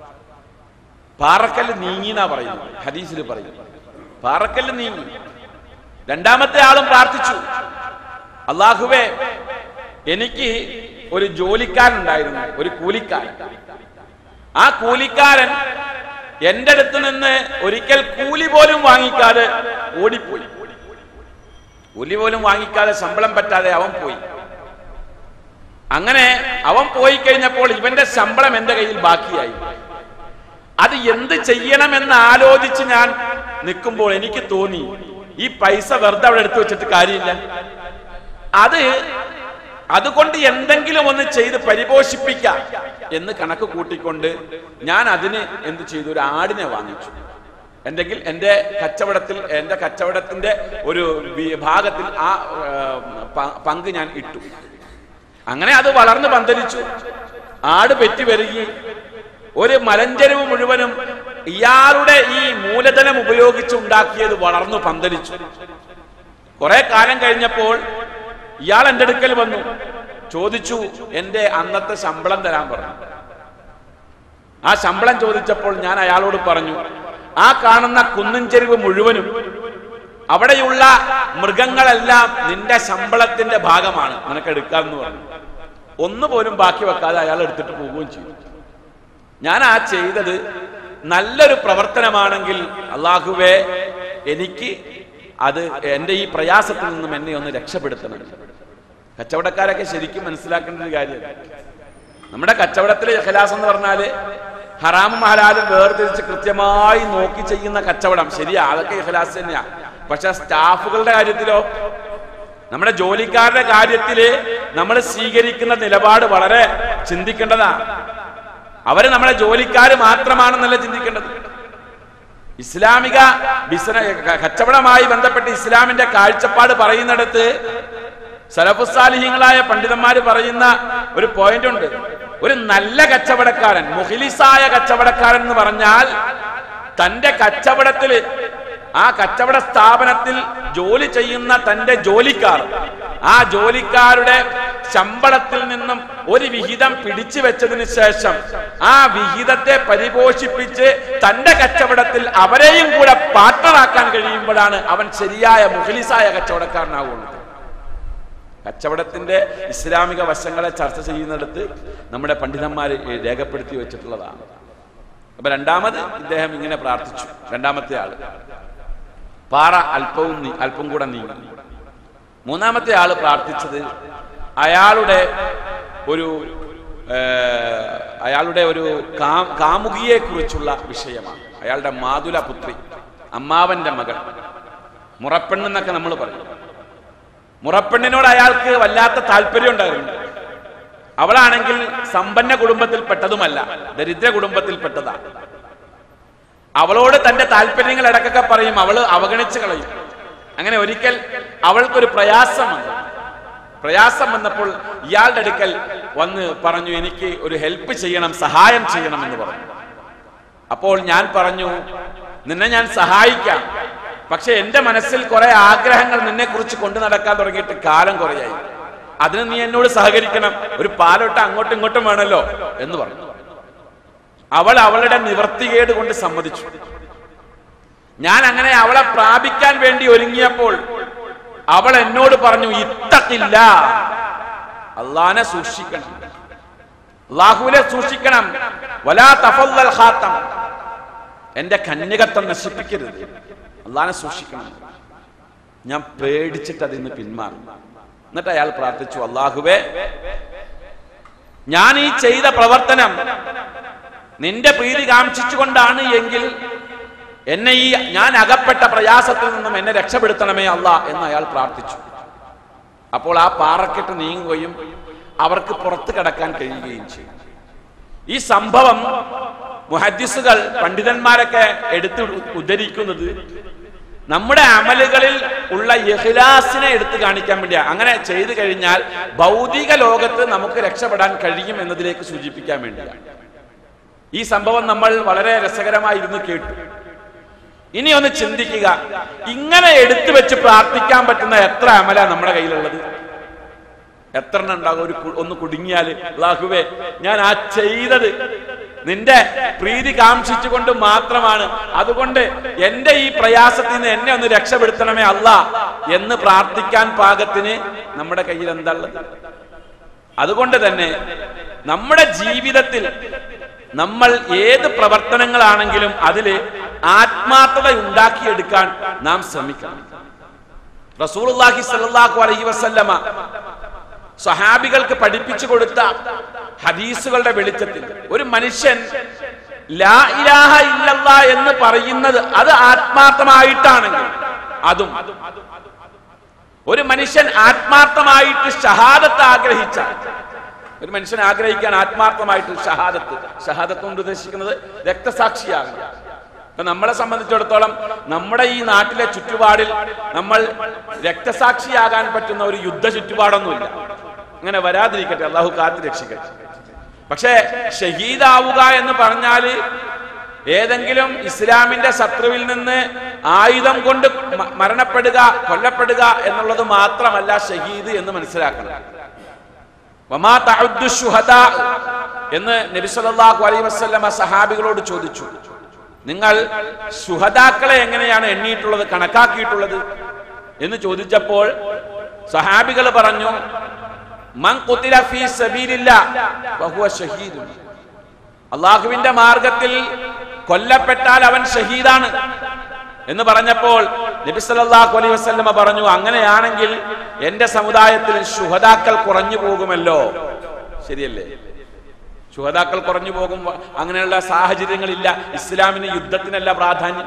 പാറക്കല്ല് നീങ്ങിന്നാ പറയുന്നു ഹദീസിൽ പറയുന്നു പാറക്കല്ല് നീങ്ങി രണ്ടാമത്തെ ആളും പ്രാർത്ഥിച്ചു അള്ളാഹുവേ എനിക്ക് ഒരു ജോലിക്കാരൻ ഉണ്ടായിരുന്നു ഒരു കൂലിക്കാരൻ ആ കൂലിക്കാരൻ എന്റെ അടുത്ത് നിന്ന് ഒരിക്കൽ കൂലി പോലും വാങ്ങിക്കാതെ ഓടിപ്പോയി കൂലി പോലും വാങ്ങിക്കാതെ ശമ്പളം പറ്റാതെ അവൻ പോയി അങ്ങനെ അവൻ പോയി കഴിഞ്ഞപ്പോൾ ഇവന്റെ ശമ്പളം എന്റെ കയ്യിൽ ബാക്കിയായി അത് എന്ത് ചെയ്യണമെന്ന് ആലോചിച്ച് ഞാൻ നിൽക്കുമ്പോൾ എനിക്ക് തോന്നി ഈ പൈസ വെറുതെ അവിടെ എടുത്തു വെച്ചിട്ട് കാര്യമില്ല അത് അതുകൊണ്ട് എന്തെങ്കിലും ഒന്ന് ചെയ്ത് പരിപോഷിപ്പിക്കാം എന്ന് കണക്ക് കൂട്ടിക്കൊണ്ട് ഞാൻ അതിന് എന്ത് ചെയ്തു ഒരു ആടിനെ വാങ്ങിച്ചു എന്തെങ്കിൽ എൻ്റെ കച്ചവടത്തിൽ എൻ്റെ കച്ചവടത്തിന്റെ ഒരു വിഭാഗത്തിൽ ആ ഏർ, പ- പങ്ക് ഞാൻ ഇട്ടു അങ്ങനെ അത് വളർന്ന് പന്തലിച്ചു ആട് പെറ്റി വരികയും ഒരു മലഞ്ചെരുവ് മുഴുവനും ഇയാളുടെ ഈ മൂലധനം ഉപയോഗിച്ച് ഉണ്ടാക്കിയത് വളർന്നു പന്തലിച്ചു കുറെ കാലം കഴിഞ്ഞപ്പോൾ ഇയാൾ എൻ്റെ അടുക്കൽ വന്നു ചോദിച്ചു എൻ്റെ അന്നത്തെ ശമ്പളം തരാൻ പറഞ്ഞു ആ ശമ്പളം ചോദിച്ചപ്പോൾ ഞാൻ അയാളോട് പറഞ്ഞു ആ കാണുന്ന കുന്നിൻ ചെരുവ് മുഴുവനും അവിടെയുള്ള മൃഗങ്ങളെല്ലാം നിന്റെ ശമ്പളത്തിന്റെ ഭാഗമാണ് നിനക്ക് എടുക്കാമെന്ന് പറഞ്ഞു ഒന്നുപോലും ബാക്കി വെക്കാതെ അയാൾ എടുത്തിട്ട് പോവുകയും ചെയ്തു ഞാൻ ആ ചെയ്തത് നല്ലൊരു പ്രവർത്തനമാണെങ്കിൽ അള്ളാഹുവേ എനിക്ക് അത് എൻ്റെ ഈ പ്രയാസത്തിൽ നിന്നും എന്നെ ഒന്ന് രക്ഷപ്പെടുത്തണം കച്ചവടക്കാരൊക്കെ ശരിക്കും മനസ്സിലാക്കേണ്ട ഒരു കാര്യമാണ് നമ്മുടെ കച്ചവടത്തിലെ ഇഖലാസ് എന്ന് പറഞ്ഞാല് ഹറാമും ഹലാലും വേർതിരിച്ച് കൃത്യമായി നോക്കി ചെയ്യുന്ന കച്ചവടം ശരിയാ അതൊക്കെ ഇഖലാസ് തന്നെയാ പക്ഷെ സ്റ്റാഫുകളുടെ കാര്യത്തിലോ നമ്മുടെ ജോലിക്കാരുടെ കാര്യത്തില് നമ്മൾ സ്വീകരിക്കുന്ന നിലപാട് വളരെ ചിന്തിക്കേണ്ടതാണ് അവര് നമ്മളെ ജോലിക്കാര് മാത്രമാണെന്നല്ല ചിന്തിക്കേണ്ടത് ഇസ്ലാമിക ബിസിന കച്ചവടമായി ബന്ധപ്പെട്ട് ഇസ്ലാമിന്റെ കാഴ്ചപ്പാട് പറയുന്നിടത്ത് സലഫുസാലിഹ്യങ്ങളായ പണ്ഡിതന്മാര് പറയുന്ന ഒരു പോയിന്റ് ഉണ്ട് ഒരു നല്ല കച്ചവടക്കാരൻ മുഹിലിസായ കച്ചവടക്കാരൻ എന്ന് പറഞ്ഞാൽ തന്റെ കച്ചവടത്തിൽ ആ കച്ചവട സ്ഥാപനത്തിൽ ജോലി ചെയ്യുന്ന തന്റെ ജോലിക്കാർ ആ ജോലിക്കാരുടെ ശമ്പളത്തിൽ നിന്നും ഒരു വിഹിതം പിടിച്ചു വെച്ചതിന് ശേഷം ആ വിഹിതത്തെ പരിപോഷിപ്പിച്ച് തന്റെ കച്ചവടത്തിൽ അവരെയും കൂടെ പാർട്ണറാക്കാൻ കഴിയുമ്പോഴാണ് അവൻ ശരിയായ മുഖലിസായ കച്ചവടക്കാരനാകുള്ളൂ കച്ചവടത്തിന്റെ ഇസ്ലാമിക വശങ്ങളെ ചർച്ച ചെയ്യുന്നിടത്ത് നമ്മുടെ പണ്ഡിതന്മാർ രേഖപ്പെടുത്തി വെച്ചിട്ടുള്ളതാണ് അപ്പൊ രണ്ടാമത് ഇദ്ദേഹം ഇങ്ങനെ പ്രാർത്ഥിച്ചു രണ്ടാമത്തെ ആള് പാറ അല്പവും നീ- അല്പം കൂടെ നീങ്ങി മൂന്നാമത്തെ ആള് പ്രാർത്ഥിച്ചത് അയാളുടെ ഒരു ഏർ, അയാളുടെ ഒരു കാ- കാമുകിയെ കുറിച്ചുള്ള വിഷയമാണ് അയാളുടെ മാതുല പുത്രി അമ്മാവന്റെ മകൾ മുറപ്പെണ്ണെന്നൊക്കെ നമ്മൾ പറയും മുറപ്പെണ്ണിനോട് അയാൾക്ക് വല്ലാത്ത താല്പര്യം ഉണ്ടായിരുന്നു അവളാണെങ്കിൽ സമ്പന്ന കുടുംബത്തിൽപ്പെട്ടതുമല്ല ദരിദ്ര കുടുംബത്തിൽപ്പെട്ടതാണ് അവളോട് തന്റെ താല്പര്യങ്ങൾ ഇടക്കൊക്കെ പറയും അവള് അവഗണിച്ച് കളയും അങ്ങനെ ഒരിക്കൽ അവൾക്കൊരു പ്രയാസം വന്നു പ്രയാസം വന്നപ്പോൾ ഇയാളുടെ അടുക്കൽ വന്ന് പറഞ്ഞു എനിക്ക് ഒരു ഹെൽപ്പ് ചെയ്യണം സഹായം ചെയ്യണം എന്ന് പറഞ്ഞു അപ്പോൾ ഞാൻ പറഞ്ഞു നിന്നെ ഞാൻ സഹായിക്കാം പക്ഷെ എന്റെ മനസ്സിൽ കുറെ ആഗ്രഹങ്ങൾ നിന്നെ കുറിച്ച് കൊണ്ടു നടക്കാൻ തുടങ്ങിയിട്ട് കാലം കുറയായി അതിന് നീ എന്നോട് സഹകരിക്കണം ഒരു പാലോട്ട് അങ്ങോട്ടും ഇങ്ങോട്ടും വേണമല്ലോ എന്ന് പറഞ്ഞു അവൾ അവളുടെ നിവർത്തികേട് കൊണ്ട് സമ്മതിച്ചു ഞാൻ അങ്ങനെ അവളെ പ്രാപിക്കാൻ വേണ്ടി ഒരുങ്ങിയപ്പോൾ അവൾ എന്നോട് പറഞ്ഞു ഇത്തക്കില്ല അള്ളാനെ സൂക്ഷിക്കണം അള്ളാഹുവിനെ സൂക്ഷിക്കണം വലാ തഫല്ലൽ ഖാത്തം എന്റെ കന്യകത്വം നശിപ്പിക്കരുത് അള്ളാനെ സൂക്ഷിക്കണം ഞാൻ പേടിച്ചിട്ട് അതിൽ നിന്ന് പിന്മാറി എന്നിട്ട് അയാൾ പ്രാർത്ഥിച്ചു അള്ളാഹുവേ ഞാൻ ഈ ചെയ്ത പ്രവർത്തനം നിന്റെ പ്രീതി കാംക്ഷിച്ചുകൊണ്ടാണ് എങ്കിൽ എന്നെ ഈ ഞാൻ അകപ്പെട്ട പ്രയാസത്തിൽ നിന്നും എന്നെ രക്ഷപ്പെടുത്തണമേ അല്ല എന്ന് അയാൾ പ്രാർത്ഥിച്ചു അപ്പോൾ ആ പാറക്കെട്ട് നീങ്ങുകയും അവർക്ക് പുറത്ത് കിടക്കാൻ കഴിയുകയും ചെയ്യും ഈ സംഭവം മുഹദ്ദിസുകൾ പണ്ഡിതന്മാരൊക്കെ എടുത്ത് ഉദ്ധരിക്കുന്നത് നമ്മുടെ അമലുകളിൽ ഉള്ള ഇഖ്ലാസിനെ എടുത്തു കാണിക്കാൻ വേണ്ടിയാണ് അങ്ങനെ ചെയ്തു കഴിഞ്ഞാൽ ഭൗതിക ലോകത്ത് നമുക്ക് രക്ഷപ്പെടാൻ കഴിയും എന്നതിലേക്ക് സൂചിപ്പിക്കാൻ വേണ്ടിയാണ് ഈ സംഭവം നമ്മൾ വളരെ രസകരമായിരുന്നു കേട്ടു ഇനി ഒന്ന് ചിന്തിക്കുക ഇങ്ങനെ എടുത്തു വെച്ച് പ്രാർത്ഥിക്കാൻ പറ്റുന്ന എത്ര അമല നമ്മുടെ കയ്യിലുള്ളത് എത്ര എണ്ണം ഉണ്ടാകും ഒരു കു- ഒന്ന് കുടുങ്ങിയാല് അള്ളാഹുവേ ഞാൻ ആ ചെയ്തത് നിന്റെ പ്രീതി കാംക്ഷിച്ചുകൊണ്ട് മാത്രമാണ് അതുകൊണ്ട് എന്റെ ഈ പ്രയാസത്തിൽ നിന്ന് എന്നെ ഒന്ന് രക്ഷപ്പെടുത്തണമേ അല്ല എന്ന് പ്രാർത്ഥിക്കാൻ പാകത്തിന് നമ്മുടെ കയ്യിൽ എന്താ ഉള്ളത് അതുകൊണ്ട് തന്നെ നമ്മുടെ ജീവിതത്തിൽ നമ്മൾ ഏത് പ്രവർത്തനങ്ങളാണെങ്കിലും അതില് ആത്മാർത്ഥത ഉണ്ടാക്കിയെടുക്കാൻ നാം ശ്രമിക്കണം റസൂലുള്ളാഹി സ്വല്ലല്ലാഹു അലൈഹി വസല്ലമ സഹാബികൾക്ക് പഠിപ്പിച്ചു കൊടുത്ത ഹദീസുകളുടെ വെളിച്ചത്തിൽ ഒരു മനുഷ്യൻ ലാ ഇലാഹ ഇല്ലല്ലാ എന്ന് പറയുന്നത് അത് ആത്മാർത്ഥമായിട്ടാണെങ്കിൽ അതും ഒരു മനുഷ്യൻ ആത്മാർത്ഥമായിട്ട് ഷഹാദത്ത് ആഗ്രഹിച്ചാൽ ഒരു മനുഷ്യൻ ആഗ്രഹിക്കാൻ ആത്മാർത്ഥമായിട്ട് ഷഹാദത്ത് ഷഹാദത്ത് കൊണ്ട് ഉദ്ദേശിക്കുന്നത് രക്തസാക്ഷിയാകണം ഇപ്പൊ നമ്മളെ സംബന്ധിച്ചിടത്തോളം നമ്മുടെ ഈ നാട്ടിലെ ചുറ്റുപാടിൽ നമ്മൾ രക്തസാക്ഷിയാകാൻ പറ്റുന്ന ഒരു യുദ്ധ ചുറ്റുപാടൊന്നുമില്ല അങ്ങനെ വരാതിരിക്കട്ടെ അള്ളാഹു കാത്തു രക്ഷിക്കട്ടെ പക്ഷേ ഷഹീദാവുക എന്ന് പറഞ്ഞാല് ഏതെങ്കിലും ഇസ്ലാമിന്റെ ശത്രുവിൽ നിന്ന് ആയുധം കൊണ്ട് മ- മരണപ്പെടുക കൊല്ലപ്പെടുക എന്നുള്ളത് മാത്രമല്ല ഷഹീദ് എന്ന് മനസ്സിലാക്കണം വമാ തഅദ്ദു ശുഹദാ എന്ന് നബി സല്ലല്ലാഹു അലൈഹി വസല്ലമ സഹാബികളോട് ചോദിച്ചു നിങ്ങൾ ശുഹദാക്കളെ എങ്ങനെയാണ് എണ്ണിയിട്ടുള്ളത് കണക്കാക്കിയിട്ടുള്ളത് എന്ന് ചോദിച്ചപ്പോൾ സഹാബികൾ പറഞ്ഞു മൻ ഖുതില ഫീ സബീലില്ലാ ഫഹുവ ഷഹീദുൻ അള്ളാഹുവിന്റെ മാർഗത്തിൽ കൊല്ലപ്പെട്ടാൽ അവൻ ഷഹീദാണ് എന്ന് പറഞ്ഞപ്പോൾ നബി സല്ലല്ലാഹു അലൈഹി വസല്ലമ പറഞ്ഞു അങ്ങനെയാണെങ്കിൽ എന്റെ സമുദായത്തിൽ ശുഹദാക്കൾ കുറഞ്ഞു പോകുമല്ലോ ശരിയല്ലേ ശുഹദാക്കൾ കുറഞ്ഞു പോകും അങ്ങനെയുള്ള സാഹചര്യങ്ങളില്ല ഇസ്ലാമിന് യുദ്ധത്തിനല്ല പ്രാധാന്യം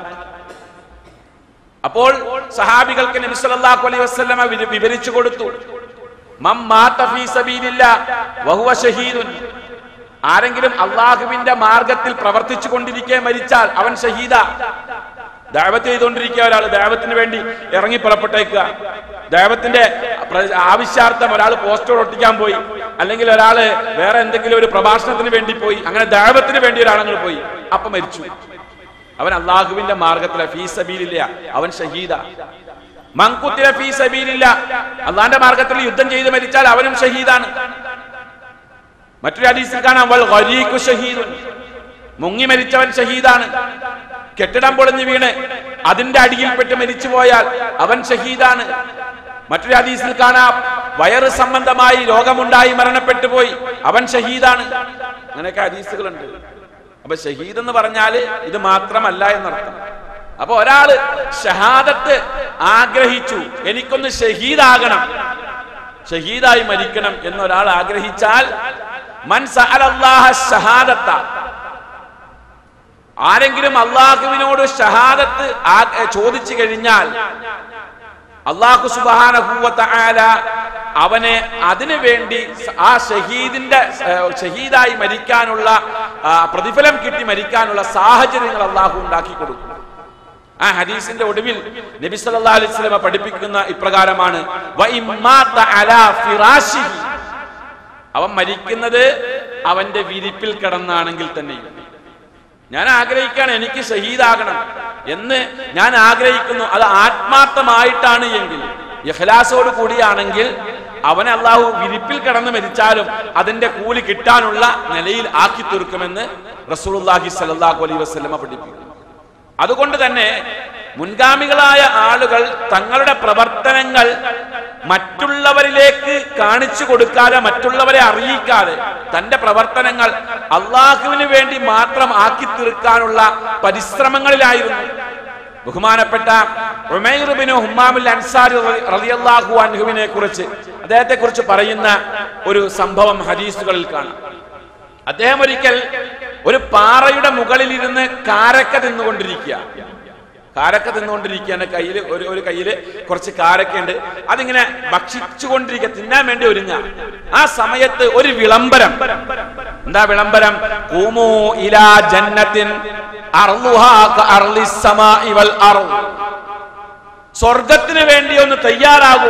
അപ്പോൾ സഹാബികൾക്ക് നബി സല്ലല്ലാഹു അലൈഹി വസല്ലമ വിവ- വിവരിച്ചു കൊടുത്തു മം മാത ഫീ സബീലില്ലാ വഹുവ ഷഹീദുൻ ആരെങ്കിലും അള്ളാഹുവിന്റെ മാർഗത്തിൽ പ്രവർത്തിച്ചു കൊണ്ടിരിക്കെ മരിച്ചാൽ അവൻ ഷഹീദ ദൈവത്ത് ചെയ്തുകൊണ്ടിരിക്കുക ഒരാൾ ദൈവത്തിന് വേണ്ടി ഇറങ്ങി പുറപ്പെട്ടേക്കുക ദൈവത്തിന്റെ പ്ര- ആവശ്യാർത്ഥം ഒരാൾ പോസ്റ്റർ ഒട്ടിക്കാൻ പോയി അല്ലെങ്കിൽ ഒരാൾ വേറെ എന്തെങ്കിലും ഒരു പ്രഭാഷണത്തിന് വേണ്ടി പോയി അങ്ങനെ ദൈവത്തിന് വേണ്ടി ഒരാളങ്ങൾ പോയി അപ്പൊ മരിച്ചു അവൻ അള്ളാഹുവിന്റെ മാർഗത്തിലെ ഫീസബീലില്ല അവൻ ഷഹീദ മങ്കുത്തില ഫീ സബീലില്ല അള്ളാന്റെ മാർഗത്തിൽ യുദ്ധം ചെയ്ത് മരിച്ചാൽ അവനും ഷഹീദാണ് മറ്റൊരു ഹദീസിൽ കാണാം വൽ ഗരീഖു ഷഹീദുൻ മുങ്ങി മരിച്ചവൻ ഷഹീദാണ് കെട്ടിടം പൊളിഞ്ഞു വീണ് അതിന്റെ അടിയിൽപ്പെട്ട് മരിച്ചു പോയാൽ അവൻ ഷഹീദാണ് മറ്റൊരു ഹദീസിൽ കാണാം വയറ് സംബന്ധമായി രോഗമുണ്ടായി മരണപ്പെട്ടു പോയി അവൻ ഷഹീദാണ് അങ്ങനെയൊക്കെ ഹദീസുകളുണ്ട് അപ്പൊ ഷഹീദ് എന്ന് പറഞ്ഞാല് ഇത് മാത്രമല്ല എന്നർത്ഥം അപ്പൊ ഒരാള് ഷഹാദത്ത് ആഗ്രഹിച്ചു എനിക്കൊന്ന് ഷഹീദാകണം ഷഹീദായി മരിക്കണം എന്നൊരാൾ ആഗ്രഹിച്ചാൽ മൻ സഅലല്ലാഹ ഷഹാദത്ത ആരെങ്കിലും അള്ളാഹുവിനോട് ഷഹാദത്ത് ആ- ചോദിച്ചു കഴിഞ്ഞാൽ അള്ളാഹു സുബാനഹൂവല അവനെ അതിനു വേണ്ടി സ- ആ ഷഹീദിന്റെ ഏർ, ഷഹീദായി മരിക്കാനുള്ള ആ, പ്രതിഫലം കിട്ടി മരിക്കാനുള്ള സാഹചര്യങ്ങൾ അള്ളാഹു ഉണ്ടാക്കി കൊടുക്കും ആ ഹദീസിന്റെ ഒടുവിൽ നബി സല്ലല്ലാഹു അലൈഹി വസല്ലമ പഠിപ്പിക്കുന്ന ഇപ്രകാരമാണ് "വ ഇമ്മാത അലാ ഫിറാശിഹി." അവൻ മരിക്കുന്നത് അവന്റെ വിരിപ്പിൽ കിടന്നാണെങ്കിൽ തന്നെയും ഞാൻ ആഗ്രഹിക്കുകയാണ് എനിക്ക് ഷഹീദാകണം എന്ന് ഞാൻ ആഗ്രഹിക്കുന്നു അത് ആത്മാർത്ഥമായിട്ടാണ് എങ്കിൽ ഇഖ്ലാസോട് കൂടിയാണെങ്കിൽ അവനെ അള്ളാഹു വിരിപ്പിൽ കിടന്ന് മരിച്ചാലും അതിന്റെ കൂലി കിട്ടാനുള്ള നിലയിൽ ആക്കി തീർക്കുമെന്ന് റസൂലുള്ളാഹി സ്വല്ലല്ലാഹു അലൈഹി വസല്ലമ പഠിപ്പിക്കുന്നു അതുകൊണ്ട് തന്നെ മുൻഗാമികളായ ആളുകൾ തങ്ങളുടെ പ്രവർത്തനങ്ങൾ മറ്റുള്ളവരിലേക്ക് കാണിച്ചു കൊടുക്കാതെ മറ്റുള്ളവരെ അറിയിക്കാതെ തന്റെ പ്രവർത്തനങ്ങൾ അള്ളാഹുവിന് വേണ്ടി മാത്രം ആക്കി തീർക്കാനുള്ള പരിശ്രമങ്ങളിലായിരുന്നു ബഹുമാനപ്പെട്ട ഉമൈർ ബിൻ ഹുമ്മാമുൽ അൻസാരി റളിയല്ലാഹു അൻഹുവിനെ കുറിച്ച് അദ്ദേഹത്തെ കുറിച്ച് പറയുന്ന ഒരു സംഭവം ഹദീസുകളിൽ കാണാം അദ്ദേഹം ഒരിക്കൽ ഒരു പാറയുടെ മുകളിൽ ഇരുന്ന് കാരക്ക തിന്നുകൊണ്ടിരിക്കുക കാരക്ക തിന്നുകൊണ്ടിരിക്കുകയാണ് കയ്യിൽ ഒരു ഒരു കയ്യിൽ കുറച്ച് കാരക്കയുണ്ട് അതിങ്ങനെ ഭക്ഷിച്ചുകൊണ്ടിരിക്കുക തിന്നാൻ വേണ്ടി ഒരുങ്ങ ആ സമയത്ത് ഒരു വിളംബരം എന്താ വിളംബരം കൂമു ഇലാ ജന്നത്തിൻ അർളുഹാ കഅർളിസ് സമാഇ വൽ അർള് സ്വർഗത്തിന് വേണ്ടി ഒന്ന് തയ്യാറാകൂ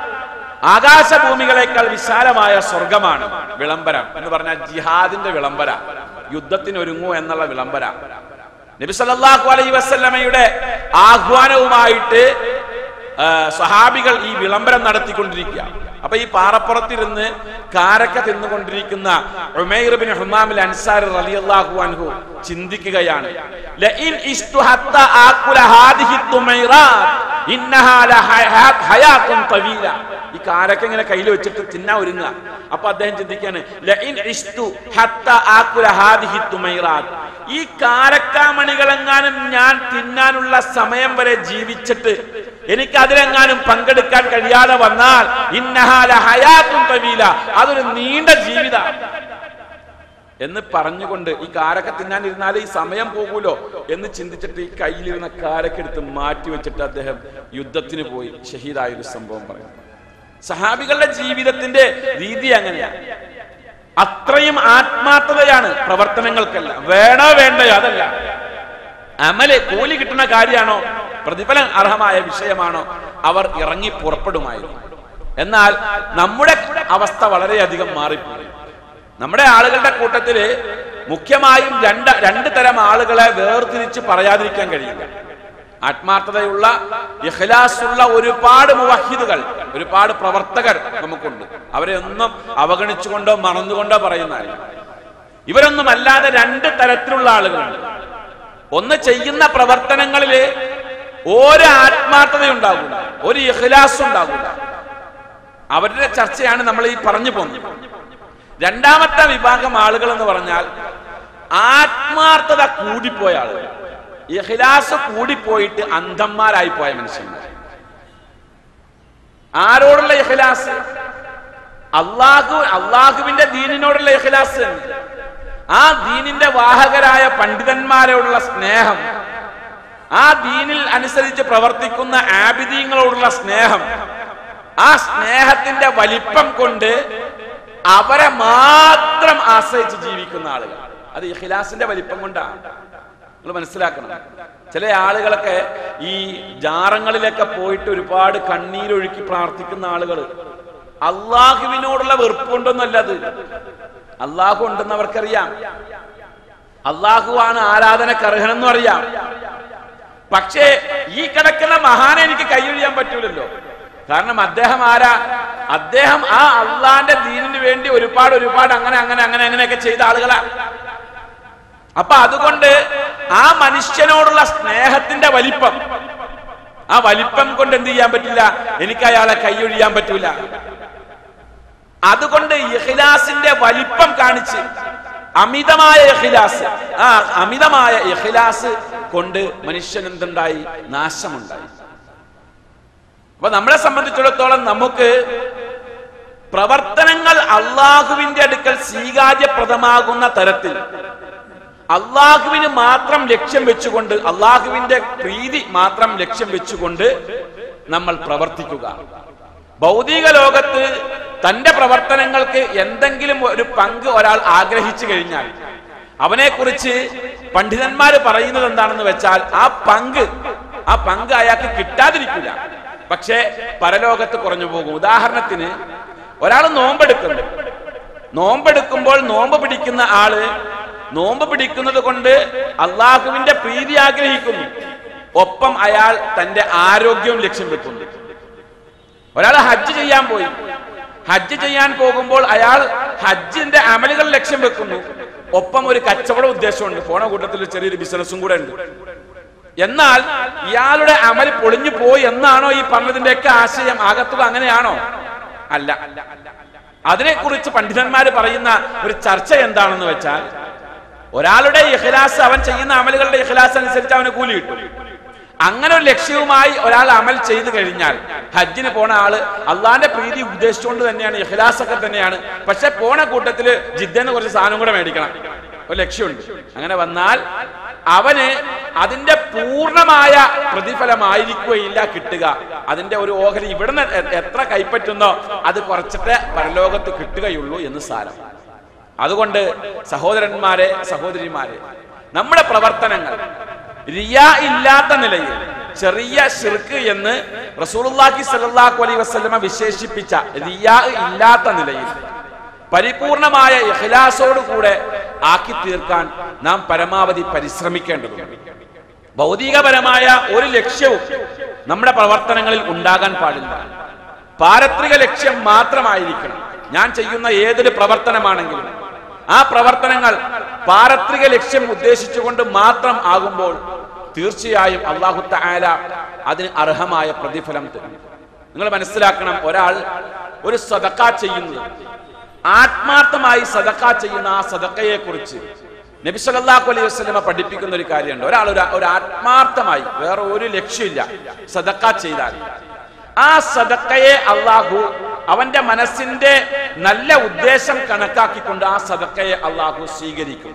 ആകാശഭൂമികളെക്കാൾ വിശാലമായ സ്വർഗമാണ് വിളംബരം എന്ന് പറഞ്ഞാൽ ജിഹാദിന്റെ വിളംബര യുദ്ധത്തിന് ഒരുങ്ങൂ എന്നുള്ള വിളംബര നബി സല്ലല്ലാഹു അലൈഹി വസല്ലമയുടെ ആഹ്വാനവുമായിട്ട് ആ, സഹാബികൾ ഈ വിളംബരം നടത്തിക്കൊണ്ടിരിക്കുക അപ്പൊ ഈ പാറപ്പുറത്തിരുന്ന് കാരക്ക തിന്നുകൊണ്ടിരിക്കുന്ന ഉമൈർ ബിൻ ഹുമാമിൽ അൻസാർ റളിയല്ലാഹു അൻഹു ചിന്തിക്കുകയാണ് ലഇൻ ഇഷ്തു ഹത്ത ആക്കുല ഹാദിഹി തുമൈറാത്ത് ഇന്നഹാ ലഹയാ- ഹയാത്തുൻ തവീല ഈ കാരക്ക ഇങ്ങനെ കയ്യിൽ വെച്ചിട്ട് തിന്നാൻ ഒരുങ്ങുക അപ്പൊ അദ്ദേഹം ചിന്തിക്കാണ് ലഇൻ ഇഷ്തു ഹത്ത ആക്കുല ഹാദിഹി തുമൈറാത്ത് ഈ കാരക്കാമണികളെങ്ങാനും ഞാൻ തിന്നാനുള്ള സമയം വരെ ജീവിച്ചിട്ട് എനിക്ക് അതിലെങ്ങാനും പങ്കെടുക്കാൻ കഴിയാതെ വന്നാൽ ഇന്നഹാല ഹയാത്തും തവീല അതൊരു നീണ്ട ജീവിത എന്ന് പറഞ്ഞുകൊണ്ട് ഈ കാരക്ക തിന്നാൻ ഇരുന്നാൽ ഈ സമയം പോകൂലോ എന്ന് ചിന്തിച്ചിട്ട് ഈ കയ്യിലിരുന്ന കാരക്ക എടുത്ത് മാറ്റി വെച്ചിട്ട് അദ്ദേഹം യുദ്ധത്തിന് പോയി ഷഹീദായ ഒരു സംഭവം പറയുന്നു സഹാബികളുടെ ജീവിതത്തിന്റെ രീതി അങ്ങനെയാണ് അത്രയും ആത്മാർത്ഥതയാണ് പ്രവർത്തനങ്ങൾക്കല്ല വേണോ വേണ്ടയോ അതല്ല അമല് കൂലി കിട്ടുന്ന കാര്യമാണോ പ്രതിഫലം അർഹമായ വിഷയമാണോ അവർ ഇറങ്ങി പുറപ്പെടുമായിരുന്നു എന്നാൽ നമ്മുടെ അവസ്ഥ വളരെയധികം മാറിപ്പോയി നമ്മുടെ ആളുകളുടെ കൂട്ടത്തില് മുഖ്യമായും രണ്ട് രണ്ട് തരം ആളുകളെ വേർതിരിച്ച് പറയാതിരിക്കാൻ കഴിയില്ല ആത്മാർത്ഥതയുള്ള ഇഖ്ലാസുള്ള ഒരുപാട് മുവഹിദുകൾ ഒരുപാട് പ്രവർത്തകർ നമുക്കുണ്ട് അവരെ ഒന്നും അവഗണിച്ചുകൊണ്ടോ മറന്നുകൊണ്ടോ പറയുന്നതല്ല ഇവരൊന്നും അല്ലാതെ രണ്ട് തരത്തിലുള്ള ആളുകളുണ്ട് ഒന്ന് ചെയ്യുന്ന പ്രവർത്തനങ്ങളിൽ ഒരു ആത്മാർത്ഥത ഉണ്ടാകില്ല ഒരു ഇഖ്ലാസ് ഉണ്ടാകില്ല അവരുടെ ചർച്ചയാണ് നമ്മൾ ഈ പറഞ്ഞു പോകുന്നത് രണ്ടാമത്തെ വിഭാഗം ആളുകൾ എന്ന് പറഞ്ഞാൽ ആത്മാർത്ഥത കൂടിപ്പോയ ആളുകൾ ഇഖ്ലാസ് കൂടിപ്പോയിട്ട് അന്ധന്മാരായി പോയ മനുഷ്യന്മാർ ആരോടുള്ള ഇഖ്ലാസ് അള്ളാഹു അള്ളാഹുവിന്റെ ദീനിനോടുള്ള ഇഖ്ലാസ് തന്നെ. ആ ദീനിന്റെ വാഹകരായ പണ്ഡിതന്മാരോടുള്ള സ്നേഹം ആ ദീനിൽ അനുസരിച്ച് പ്രവർത്തിക്കുന്ന ആബിദീങ്ങളോടുള്ള സ്നേഹം ആ സ്നേഹത്തിന്റെ വലിപ്പം കൊണ്ട് അവരെ മാത്രം ആശ്രയിച്ച് ജീവിക്കുന്ന ആളുകൾ അത് ഇഖ്ലാസിന്റെ വലിപ്പം കൊണ്ടാണ് നിങ്ങൾ മനസ്സിലാക്കണം ചില ആളുകളൊക്കെ ഈ ജാറങ്ങളിലൊക്കെ പോയിട്ട് ഒരുപാട് കണ്ണീരൊഴുക്കി പ്രാർത്ഥിക്കുന്ന ആളുകൾ അള്ളാഹുവിനോടുള്ള വെറുപ്പ് കൊണ്ടൊന്നല്ല അത് അള്ളാഹു ഉണ്ടെന്ന് അവർക്കറിയാം അള്ളാഹുവാണ് ആരാധനക്ക് അർഹനെന്നും അറിയാം പക്ഷേ ഈ കിടക്കുന്ന മഹാനെ എനിക്ക് കൈയൊഴിയാൻ പറ്റൂലല്ലോ കാരണം അദ്ദേഹം ആരാ അദ്ദേഹം ആ അള്ളാന്റെ ദീനിന് വേണ്ടി ഒരുപാട് ഒരുപാട് അങ്ങനെ അങ്ങനെ അങ്ങനെ അങ്ങനെയൊക്കെ ചെയ്ത ആളുകളാ അപ്പൊ അതുകൊണ്ട് ആ മനുഷ്യനോടുള്ള സ്നേഹത്തിന്റെ വലിപ്പം ആ വലിപ്പം കൊണ്ട് എന്ത് ചെയ്യാൻ പറ്റില്ല എനിക്ക് അയാളെ കൈയൊഴിയാൻ പറ്റൂല അതുകൊണ്ട് ഇഖ്ലാസിന്റെ വലിപ്പം കാണിച്ച് അമിതമായ ഇഖ്ലാസ് ആ അമിതമായ ഇഖ്ലാസ് കൊണ്ട് മനുഷ്യൻ എന്തുണ്ടായി നാശമുണ്ടായി അപ്പൊ നമ്മളെ സംബന്ധിച്ചിടത്തോളം നമുക്ക് പ്രവർത്തനങ്ങൾ അള്ളാഹുവിന്റെ അടുക്കൽ സ്വീകാര്യപ്രദമാകുന്ന തരത്തിൽ അള്ളാഹുവിന് മാത്രം ലക്ഷ്യം വെച്ചുകൊണ്ട് അള്ളാഹുവിന്റെ പ്രീതി മാത്രം ലക്ഷ്യം വെച്ചുകൊണ്ട് നമ്മൾ പ്രവർത്തിക്കുക ഭൗതിക ലോകത്ത് തന്റെ പ്രവർത്തനങ്ങൾക്ക് എന്തെങ്കിലും ഒരു പങ്ക് ഒരാൾ ആഗ്രഹിച്ചു കഴിഞ്ഞാൽ അവനെക്കുറിച്ച് പണ്ഡിതന്മാർ പറയുന്നത് എന്താണെന്ന് വെച്ചാൽ ആ പങ്ക് ആ പങ്ക് അയാൾക്ക് കിട്ടാതിരിക്കില്ല പക്ഷേ പരലോകത്ത് കുറഞ്ഞു പോകും ഉദാഹരണത്തിന് ഒരാൾ നോമ്പെടുക്കുന്നു നോമ്പെടുക്കുമ്പോൾ നോമ്പ് പിടിക്കുന്ന ആള് നോമ്പ് പിടിക്കുന്നത് കൊണ്ട് അള്ളാഹുവിന്റെ പ്രീതി ആഗ്രഹിക്കുന്നു ഒപ്പം അയാൾ തന്റെ ആരോഗ്യവും ലക്ഷ്യം വെക്കുന്നു ഒരാൾ ഹജ്ജ് ചെയ്യാൻ പോയി ഹജ്ജ് ചെയ്യാൻ പോകുമ്പോൾ അയാൾ ഹജ്ജിന്റെ അമലുകൾ ലക്ഷ്യം വെക്കുന്നു ഒപ്പം ഒരു കച്ചവട ഉദ്ദേശമുണ്ട് പോണ കൂട്ടത്തിൽ ചെറിയൊരു ബിസിനസ്സും കൂടെ ഉണ്ട് എന്നാൽ ഇയാളുടെ അമൽ പൊളിഞ്ഞു പോയി എന്നാണോ ഈ പറഞ്ഞതിന്റെ ഒക്കെ ആശയം ആകത്തുക അങ്ങനെയാണോ അല്ല അതിനെക്കുറിച്ച് പണ്ഡിതന്മാര് പറയുന്ന ഒരു ചർച്ച എന്താണെന്ന് വെച്ചാൽ ഒരാളുടെ ഇഖ്ലാസ് അവൻ ചെയ്യുന്ന അമലുകളുടെ ഇഖ്ലാസ് അനുസരിച്ച് അവന് കൂലി കിട്ടും അങ്ങനെ ഒരു ലക്ഷ്യവുമായി ഒരാൾ അമൽ ചെയ്തു കഴിഞ്ഞാൽ ഹജ്ജിന് പോണ ആള് അള്ളാന്റെ പ്രീതി ഉദ്ദേശിച്ചുകൊണ്ട് തന്നെയാണ് ഇഖ്ലാസ് ഒക്കെ തന്നെയാണ് പക്ഷെ പോണ കൂട്ടത്തില് ജിദ്ദന്ന് കുറച്ച് സാധനം കൂടെ മേടിക്കണം ഒരു ലക്ഷ്യമുണ്ട് അങ്ങനെ വന്നാൽ അവന് അതിന്റെ പൂർണ്ണമായ പ്രതിഫലമായിരിക്കുകയില്ല കിട്ടുക അതിന്റെ ഒരു ഓഹരി ഇവിടുന്ന് എ- എത്ര കൈപ്പറ്റുന്നോ അത് കുറച്ചിട്ട് പരലോകത്ത് കിട്ടുകയുള്ളൂ എന്ന് സാരം അതുകൊണ്ട് സഹോദരന്മാരെ സഹോദരിമാരെ നമ്മുടെ പ്രവർത്തനങ്ങൾ റിയ ഇല്ലാത്ത നിലയിൽ ചെറിയ ഷിർക്ക് എന്ന് റസൂലുള്ളാഹി സ്വല്ലല്ലാഹു അലൈഹി വസല്ലമ വിശേഷിപ്പിച്ച റിയ ഇല്ലാത്ത നിലയിൽ പരിപൂർണമായ ഇഖ്ലാസോട് കൂടെ ആക്കി തീർക്കാൻ നാം പരമാവധി പരിശ്രമിക്കേണ്ടതുണ്ട് ഭൗതികപരമായ ഒരു ലക്ഷ്യവും നമ്മുടെ പ്രവർത്തനങ്ങളിൽ ഉണ്ടാകാൻ പാടില്ല പാരത്രിക ലക്ഷ്യം മാത്രമായിരിക്കണം ഞാൻ ചെയ്യുന്ന ഏതൊരു പ്രവർത്തനമാണെങ്കിലും ആ പ്രവർത്തനങ്ങൾ പാരത്രിക ലക്ഷ്യം ഉദ്ദേശിച്ചുകൊണ്ട് മാത്രം ആകുമ്പോൾ തീർച്ചയായും അള്ളാഹു തആല അതിന് അർഹമായ പ്രതിഫലം തരും നിങ്ങൾ മനസ്സിലാക്കണം ഒരാൾ ഒരു സദക്ക ചെയ്യുന്നത് ആത്മാർത്ഥമായി സദക്ക ചെയ്യുന്ന ആ സദക്കയെ കുറിച്ച് നബി സല്ലല്ലാഹു അലൈഹി വസല്ലമ പഠിപ്പിക്കുന്ന ഒരു കാര്യമുണ്ട് ഒരാൾ ഒരു ഒരു ആത്മാർത്ഥമായി വേറെ ഒരു ലക്ഷ്യമില്ല സദക്ക ചെയ്താൽ ആ സദക്കയെ അള്ളാഹു അവന്റെ മനസ്സിന്റെ നല്ല ഉദ്ദേശം കണക്കാക്കിക്കൊണ്ട് ആ സദക്കയെ അള്ളാഹു സ്വീകരിക്കും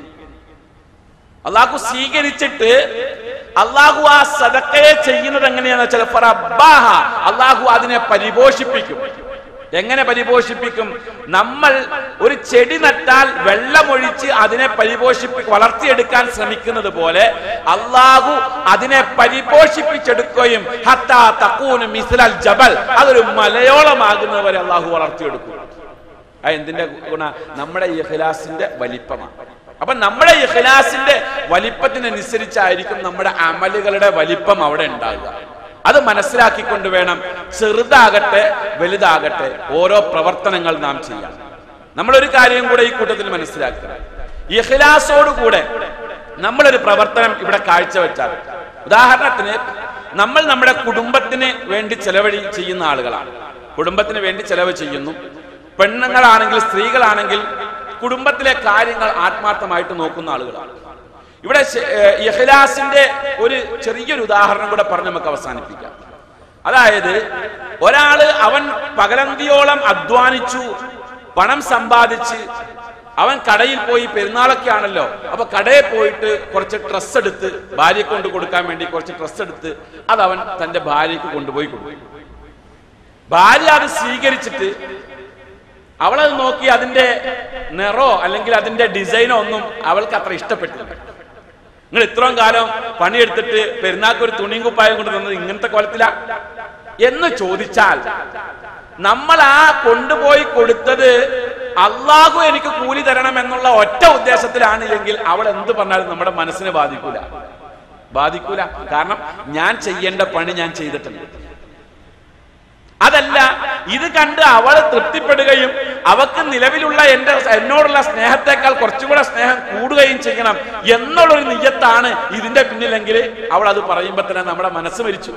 അള്ളാഹു സ്വീകരിച്ചിട്ട് അള്ളാഹു ആ സദക്കയെ ചെയ്യുന്നത് എങ്ങനെയാന്ന് വെച്ചാൽ ഫറബ്ബാഹ. അള്ളാഹു അതിനെ പരിപോഷിപ്പിക്കും എങ്ങനെ പരിപോഷിപ്പിക്കും നമ്മൾ ഒരു ചെടി നട്ടാൽ വെള്ളമൊഴിച്ച് അതിനെ പരിപോഷിപ്പി വളർത്തിയെടുക്കാൻ ശ്രമിക്കുന്നത് പോലെ അള്ളാഹു അതിനെ പരിപോഷിപ്പിച്ചെടുക്കുകയും ഹത്താ തക്കൂന് മിസ്ലൽ ജബൽ അതൊരു മലയോളമാകുന്നത് വരെ അള്ളാഹു വളർത്തിയെടുക്കും ആ എന്തിന്റെ ഗുണ നമ്മുടെ ഇഖ്ലാസിന്റെ വലിപ്പമാണ് അപ്പൊ നമ്മുടെ ഇഖ്ലാസിന്റെ വലിപ്പത്തിനനുസരിച്ചായിരിക്കും നമ്മുടെ അമലുകളുടെ വലിപ്പം അവിടെ ഉണ്ടാകുക അത് മനസ്സിലാക്കിക്കൊണ്ട് വേണം ചെറുതാകട്ടെ വലുതാകട്ടെ ഓരോ പ്രവർത്തനങ്ങൾ നാം ചെയ്യാം നമ്മളൊരു കാര്യം കൂടെ ഈ കൂട്ടത്തിൽ മനസ്സിലാക്കുക ഇഖ്ലാസോടുകൂടെ നമ്മളൊരു പ്രവർത്തനം ഇവിടെ കാഴ്ചവെച്ചാൽ ഉദാഹരണത്തിന് നമ്മൾ നമ്മുടെ കുടുംബത്തിന് വേണ്ടി ചെലവഴി ചെയ്യുന്ന ആളുകളാണ് കുടുംബത്തിന് വേണ്ടി ചെലവ് ചെയ്യുന്നു പെണ്ണുങ്ങളാണെങ്കിൽ സ്ത്രീകളാണെങ്കിൽ കുടുംബത്തിലെ കാര്യങ്ങൾ ആത്മാർത്ഥമായിട്ട് നോക്കുന്ന ആളുകളാണ് ഇവിടെ ശ- ഏഹ് ഇഖ്ലാസിന്റെ ഒരു ചെറിയൊരു ഉദാഹരണം കൂടെ പറഞ്ഞ് നമുക്ക് അവസാനിപ്പിക്കാം അതായത് ഒരാള് അവൻ പകലന്തിയോളം അധ്വാനിച്ചു പണം സമ്പാദിച്ച് അവൻ കടയിൽ പോയി പെരുന്നാളൊക്കെ ആണല്ലോ അപ്പൊ കടയിൽ പോയിട്ട് കുറച്ച് ഡ്രസ്സ് എടുത്ത് ഭാര്യയ്ക്ക് കൊണ്ട് കൊടുക്കാൻ വേണ്ടി കുറച്ച് ഡ്രസ്സ് എടുത്ത് അത് അവൻ തന്റെ ഭാര്യയ്ക്ക് കൊണ്ടുപോയി കൊടുക്കും ഭാര്യ അത് സ്വീകരിച്ചിട്ട് അവളത് നോക്കി അതിന്റെ നിറോ അല്ലെങ്കിൽ അതിന്റെ ഡിസൈനോ ഒന്നും അവൾക്ക് അത്ര ഇഷ്ടപ്പെട്ടില്ല നിങ്ങൾ ഇത്രയും കാലം പണിയെടുത്തിട്ട് പെരുന്നാൾക്ക് ഒരു തുണിയും കുപ്പായം കൊണ്ട് തന്നത് ഇങ്ങനത്തെ കൊലത്തില എന്ന് ചോദിച്ചാൽ നമ്മൾ ആ കൊണ്ടുപോയി കൊടുത്തത് അള്ളാഹു എനിക്ക് കൂലി തരണം എന്നുള്ള ഒറ്റ ഉദ്ദേശത്തിലാണ് എങ്കിൽ അവൾ എന്ത് പറഞ്ഞാലും നമ്മുടെ മനസ്സിനെ ബാധിക്കൂല ബാധിക്കൂല കാരണം ഞാൻ ചെയ്യേണ്ട പണി ഞാൻ ചെയ്തിട്ടുണ്ട് അതല്ല ഇത് കണ്ട് അവൾ തൃപ്തിപ്പെടുകയും അവക്ക് നിലവിലുള്ള എന്റെ എന്നോടുള്ള സ്നേഹത്തെക്കാൾ കുറച്ചുകൂടെ സ്നേഹം കൂടുകയും ചെയ്യണം എന്നുള്ളൊരു നിയ്യത്താണ് ഇതിന്റെ പിന്നിലെങ്കിൽ അവൾ അത് പറയുമ്പോ തന്നെ നമ്മുടെ മനസ്സ് മരിച്ചു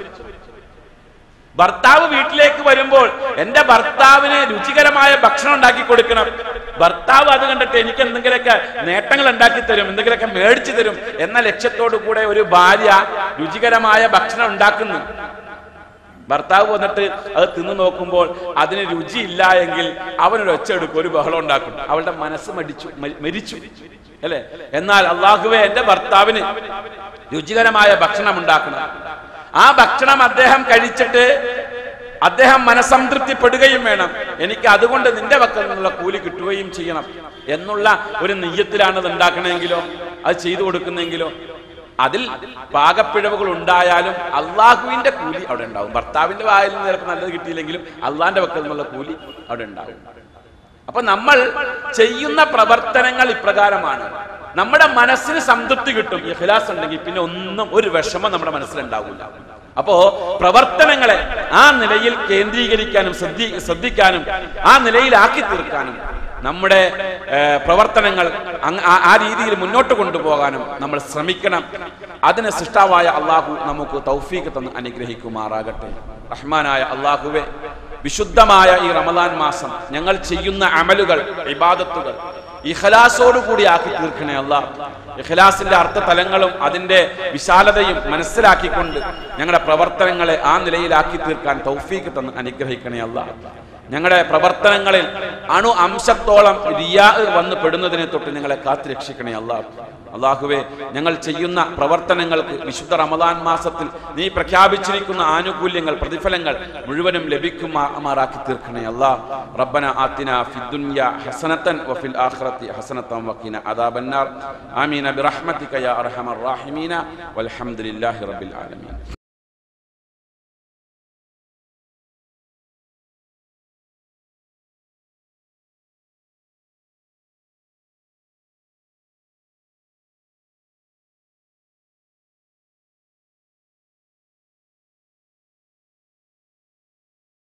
ഭർത്താവ് വീട്ടിലേക്ക് വരുമ്പോൾ എന്റെ ഭർത്താവിന് രുചികരമായ ഭക്ഷണം ഉണ്ടാക്കി കൊടുക്കണം ഭർത്താവ് അത് കണ്ടിട്ട് എനിക്ക് എന്തെങ്കിലുമൊക്കെ നേട്ടങ്ങൾ ഉണ്ടാക്കി തരും എന്തെങ്കിലുമൊക്കെ മേടിച്ചു തരും എന്ന ലക്ഷ്യത്തോടു കൂടെ ഒരു ഭാര്യ രുചികരമായ ഭക്ഷണം ഉണ്ടാക്കുന്നു ഭർത്താവ് വന്നിട്ട് അത് തിന്നു നോക്കുമ്പോൾ അതിന് രുചിയില്ല എങ്കിൽ അവനൊരു ഒച്ച എടുക്കും ഒരു ബഹളം ഉണ്ടാക്കും അവളുടെ മനസ്സ് മടിച്ചു മ- മരിച്ചു അല്ലേ എന്നാൽ അള്ളാഹുവെ എന്റെ ഭർത്താവിന് രുചികരമായ ഭക്ഷണം ഉണ്ടാക്കണം ആ ഭക്ഷണം അദ്ദേഹം കഴിച്ചിട്ട് അദ്ദേഹം മനസംതൃപ്തിപ്പെടുകയും വേണം എനിക്ക് അതുകൊണ്ട് നിന്റെ പക്കൽ നിന്നുള്ള കൂലി കിട്ടുകയും ചെയ്യണം എന്നുള്ള ഒരു നെയ്യത്തിലാണ് ഇത് ഉണ്ടാക്കണമെങ്കിലോ അത് ചെയ്തു കൊടുക്കുന്നെങ്കിലോ അതിൽ പാകപ്പിഴവുകൾ ഉണ്ടായാലും അള്ളാഹുവിന്റെ കൂലി അവിടെ ഉണ്ടാവും ഭർത്താവിന്റെ വായിൽ നിന്ന് ചിലപ്പോൾ നല്ലത് കിട്ടിയില്ലെങ്കിലും അള്ളാന്റെ പക്കൽ നിന്നുള്ള കൂലി അവിടെ ഉണ്ടാവും അപ്പൊ നമ്മൾ ചെയ്യുന്ന പ്രവർത്തനങ്ങൾ ഇപ്രകാരമാണ് നമ്മുടെ മനസ്സിന് സംതൃപ്തി കിട്ടും ഇഖ്ലാസ് ഉണ്ടെങ്കിൽ പിന്നെ ഒന്നും ഒരു വിഷമം നമ്മുടെ മനസ്സിലുണ്ടാവില്ല അപ്പോ പ്രവർത്തനങ്ങളെ ആ നിലയിൽ കേന്ദ്രീകരിക്കാനും ശ്രദ്ധി ശ്രദ്ധിക്കാനും ആ നിലയിലാക്കി തീർക്കാനും നമ്മുടെ ഏഹ്, പ്രവർത്തനങ്ങൾ അങ്ങ് ആ- ആ രീതിയിൽ മുന്നോട്ട് കൊണ്ടുപോകാനും നമ്മൾ ശ്രമിക്കണം അതിന് സൃഷ്ടാവായ അള്ളാഹു നമുക്ക് തൗഫീഖ് തന്ന് അനുഗ്രഹിക്കുമാറാകട്ടെ റഹ്മാനായ അള്ളാഹുവെ വിശുദ്ധമായ ഈ റമദാൻ മാസം ഞങ്ങൾ ചെയ്യുന്ന അമലുകൾ ഇബാദത്തുകൾ ഇഖലാസോട് കൂടി ആക്കി തീർക്കണേ അല്ല ഇഖലാസിന്റെ അർത്ഥതലങ്ങളും അതിന്റെ വിശാലതയും മനസ്സിലാക്കിക്കൊണ്ട് ഞങ്ങളുടെ പ്രവർത്തനങ്ങളെ ആ നിലയിലാക്കി തീർക്കാൻ തൗഫീക്ക് തന്ന് അനുഗ്രഹിക്കണേ അല്ല ഞങ്ങളുടെ പ്രവർത്തനങ്ങളിൽ അണു അംശത്തോളം റിയാ വന്ന് പെടുന്നതിനെ തൊട്ട് ഞങ്ങളെ കാത്തു രക്ഷിക്കണേ അല്ല അള്ളാഹുവെ ഞങ്ങൾ ചെയ്യുന്ന പ്രവർത്തനങ്ങൾക്ക് വിശുദ്ധ റമദാൻ മാസത്തിൽ നീ പ്രഖ്യാപിച്ചിരിക്കുന്ന ആനുകൂല്യങ്ങൾ പ്രതിഫലങ്ങൾ മുഴുവനും ലഭിക്കുമാറാക്കി തീർക്കണേ അല്ലാ റബ്ബന ആത്തിന ഫിദ്ദുനിയ ഹസനത്തൻ വഫിൽ ആഖിറതി ഹസനത്തൻ വഖിന അദാബന്നാർ ആമീന ബിറഹ്മതിക യാ അർഹമർ റാഹിമീന വൽഹംദുലില്ലാഹി റബ്ബിൽ ആലമീൻ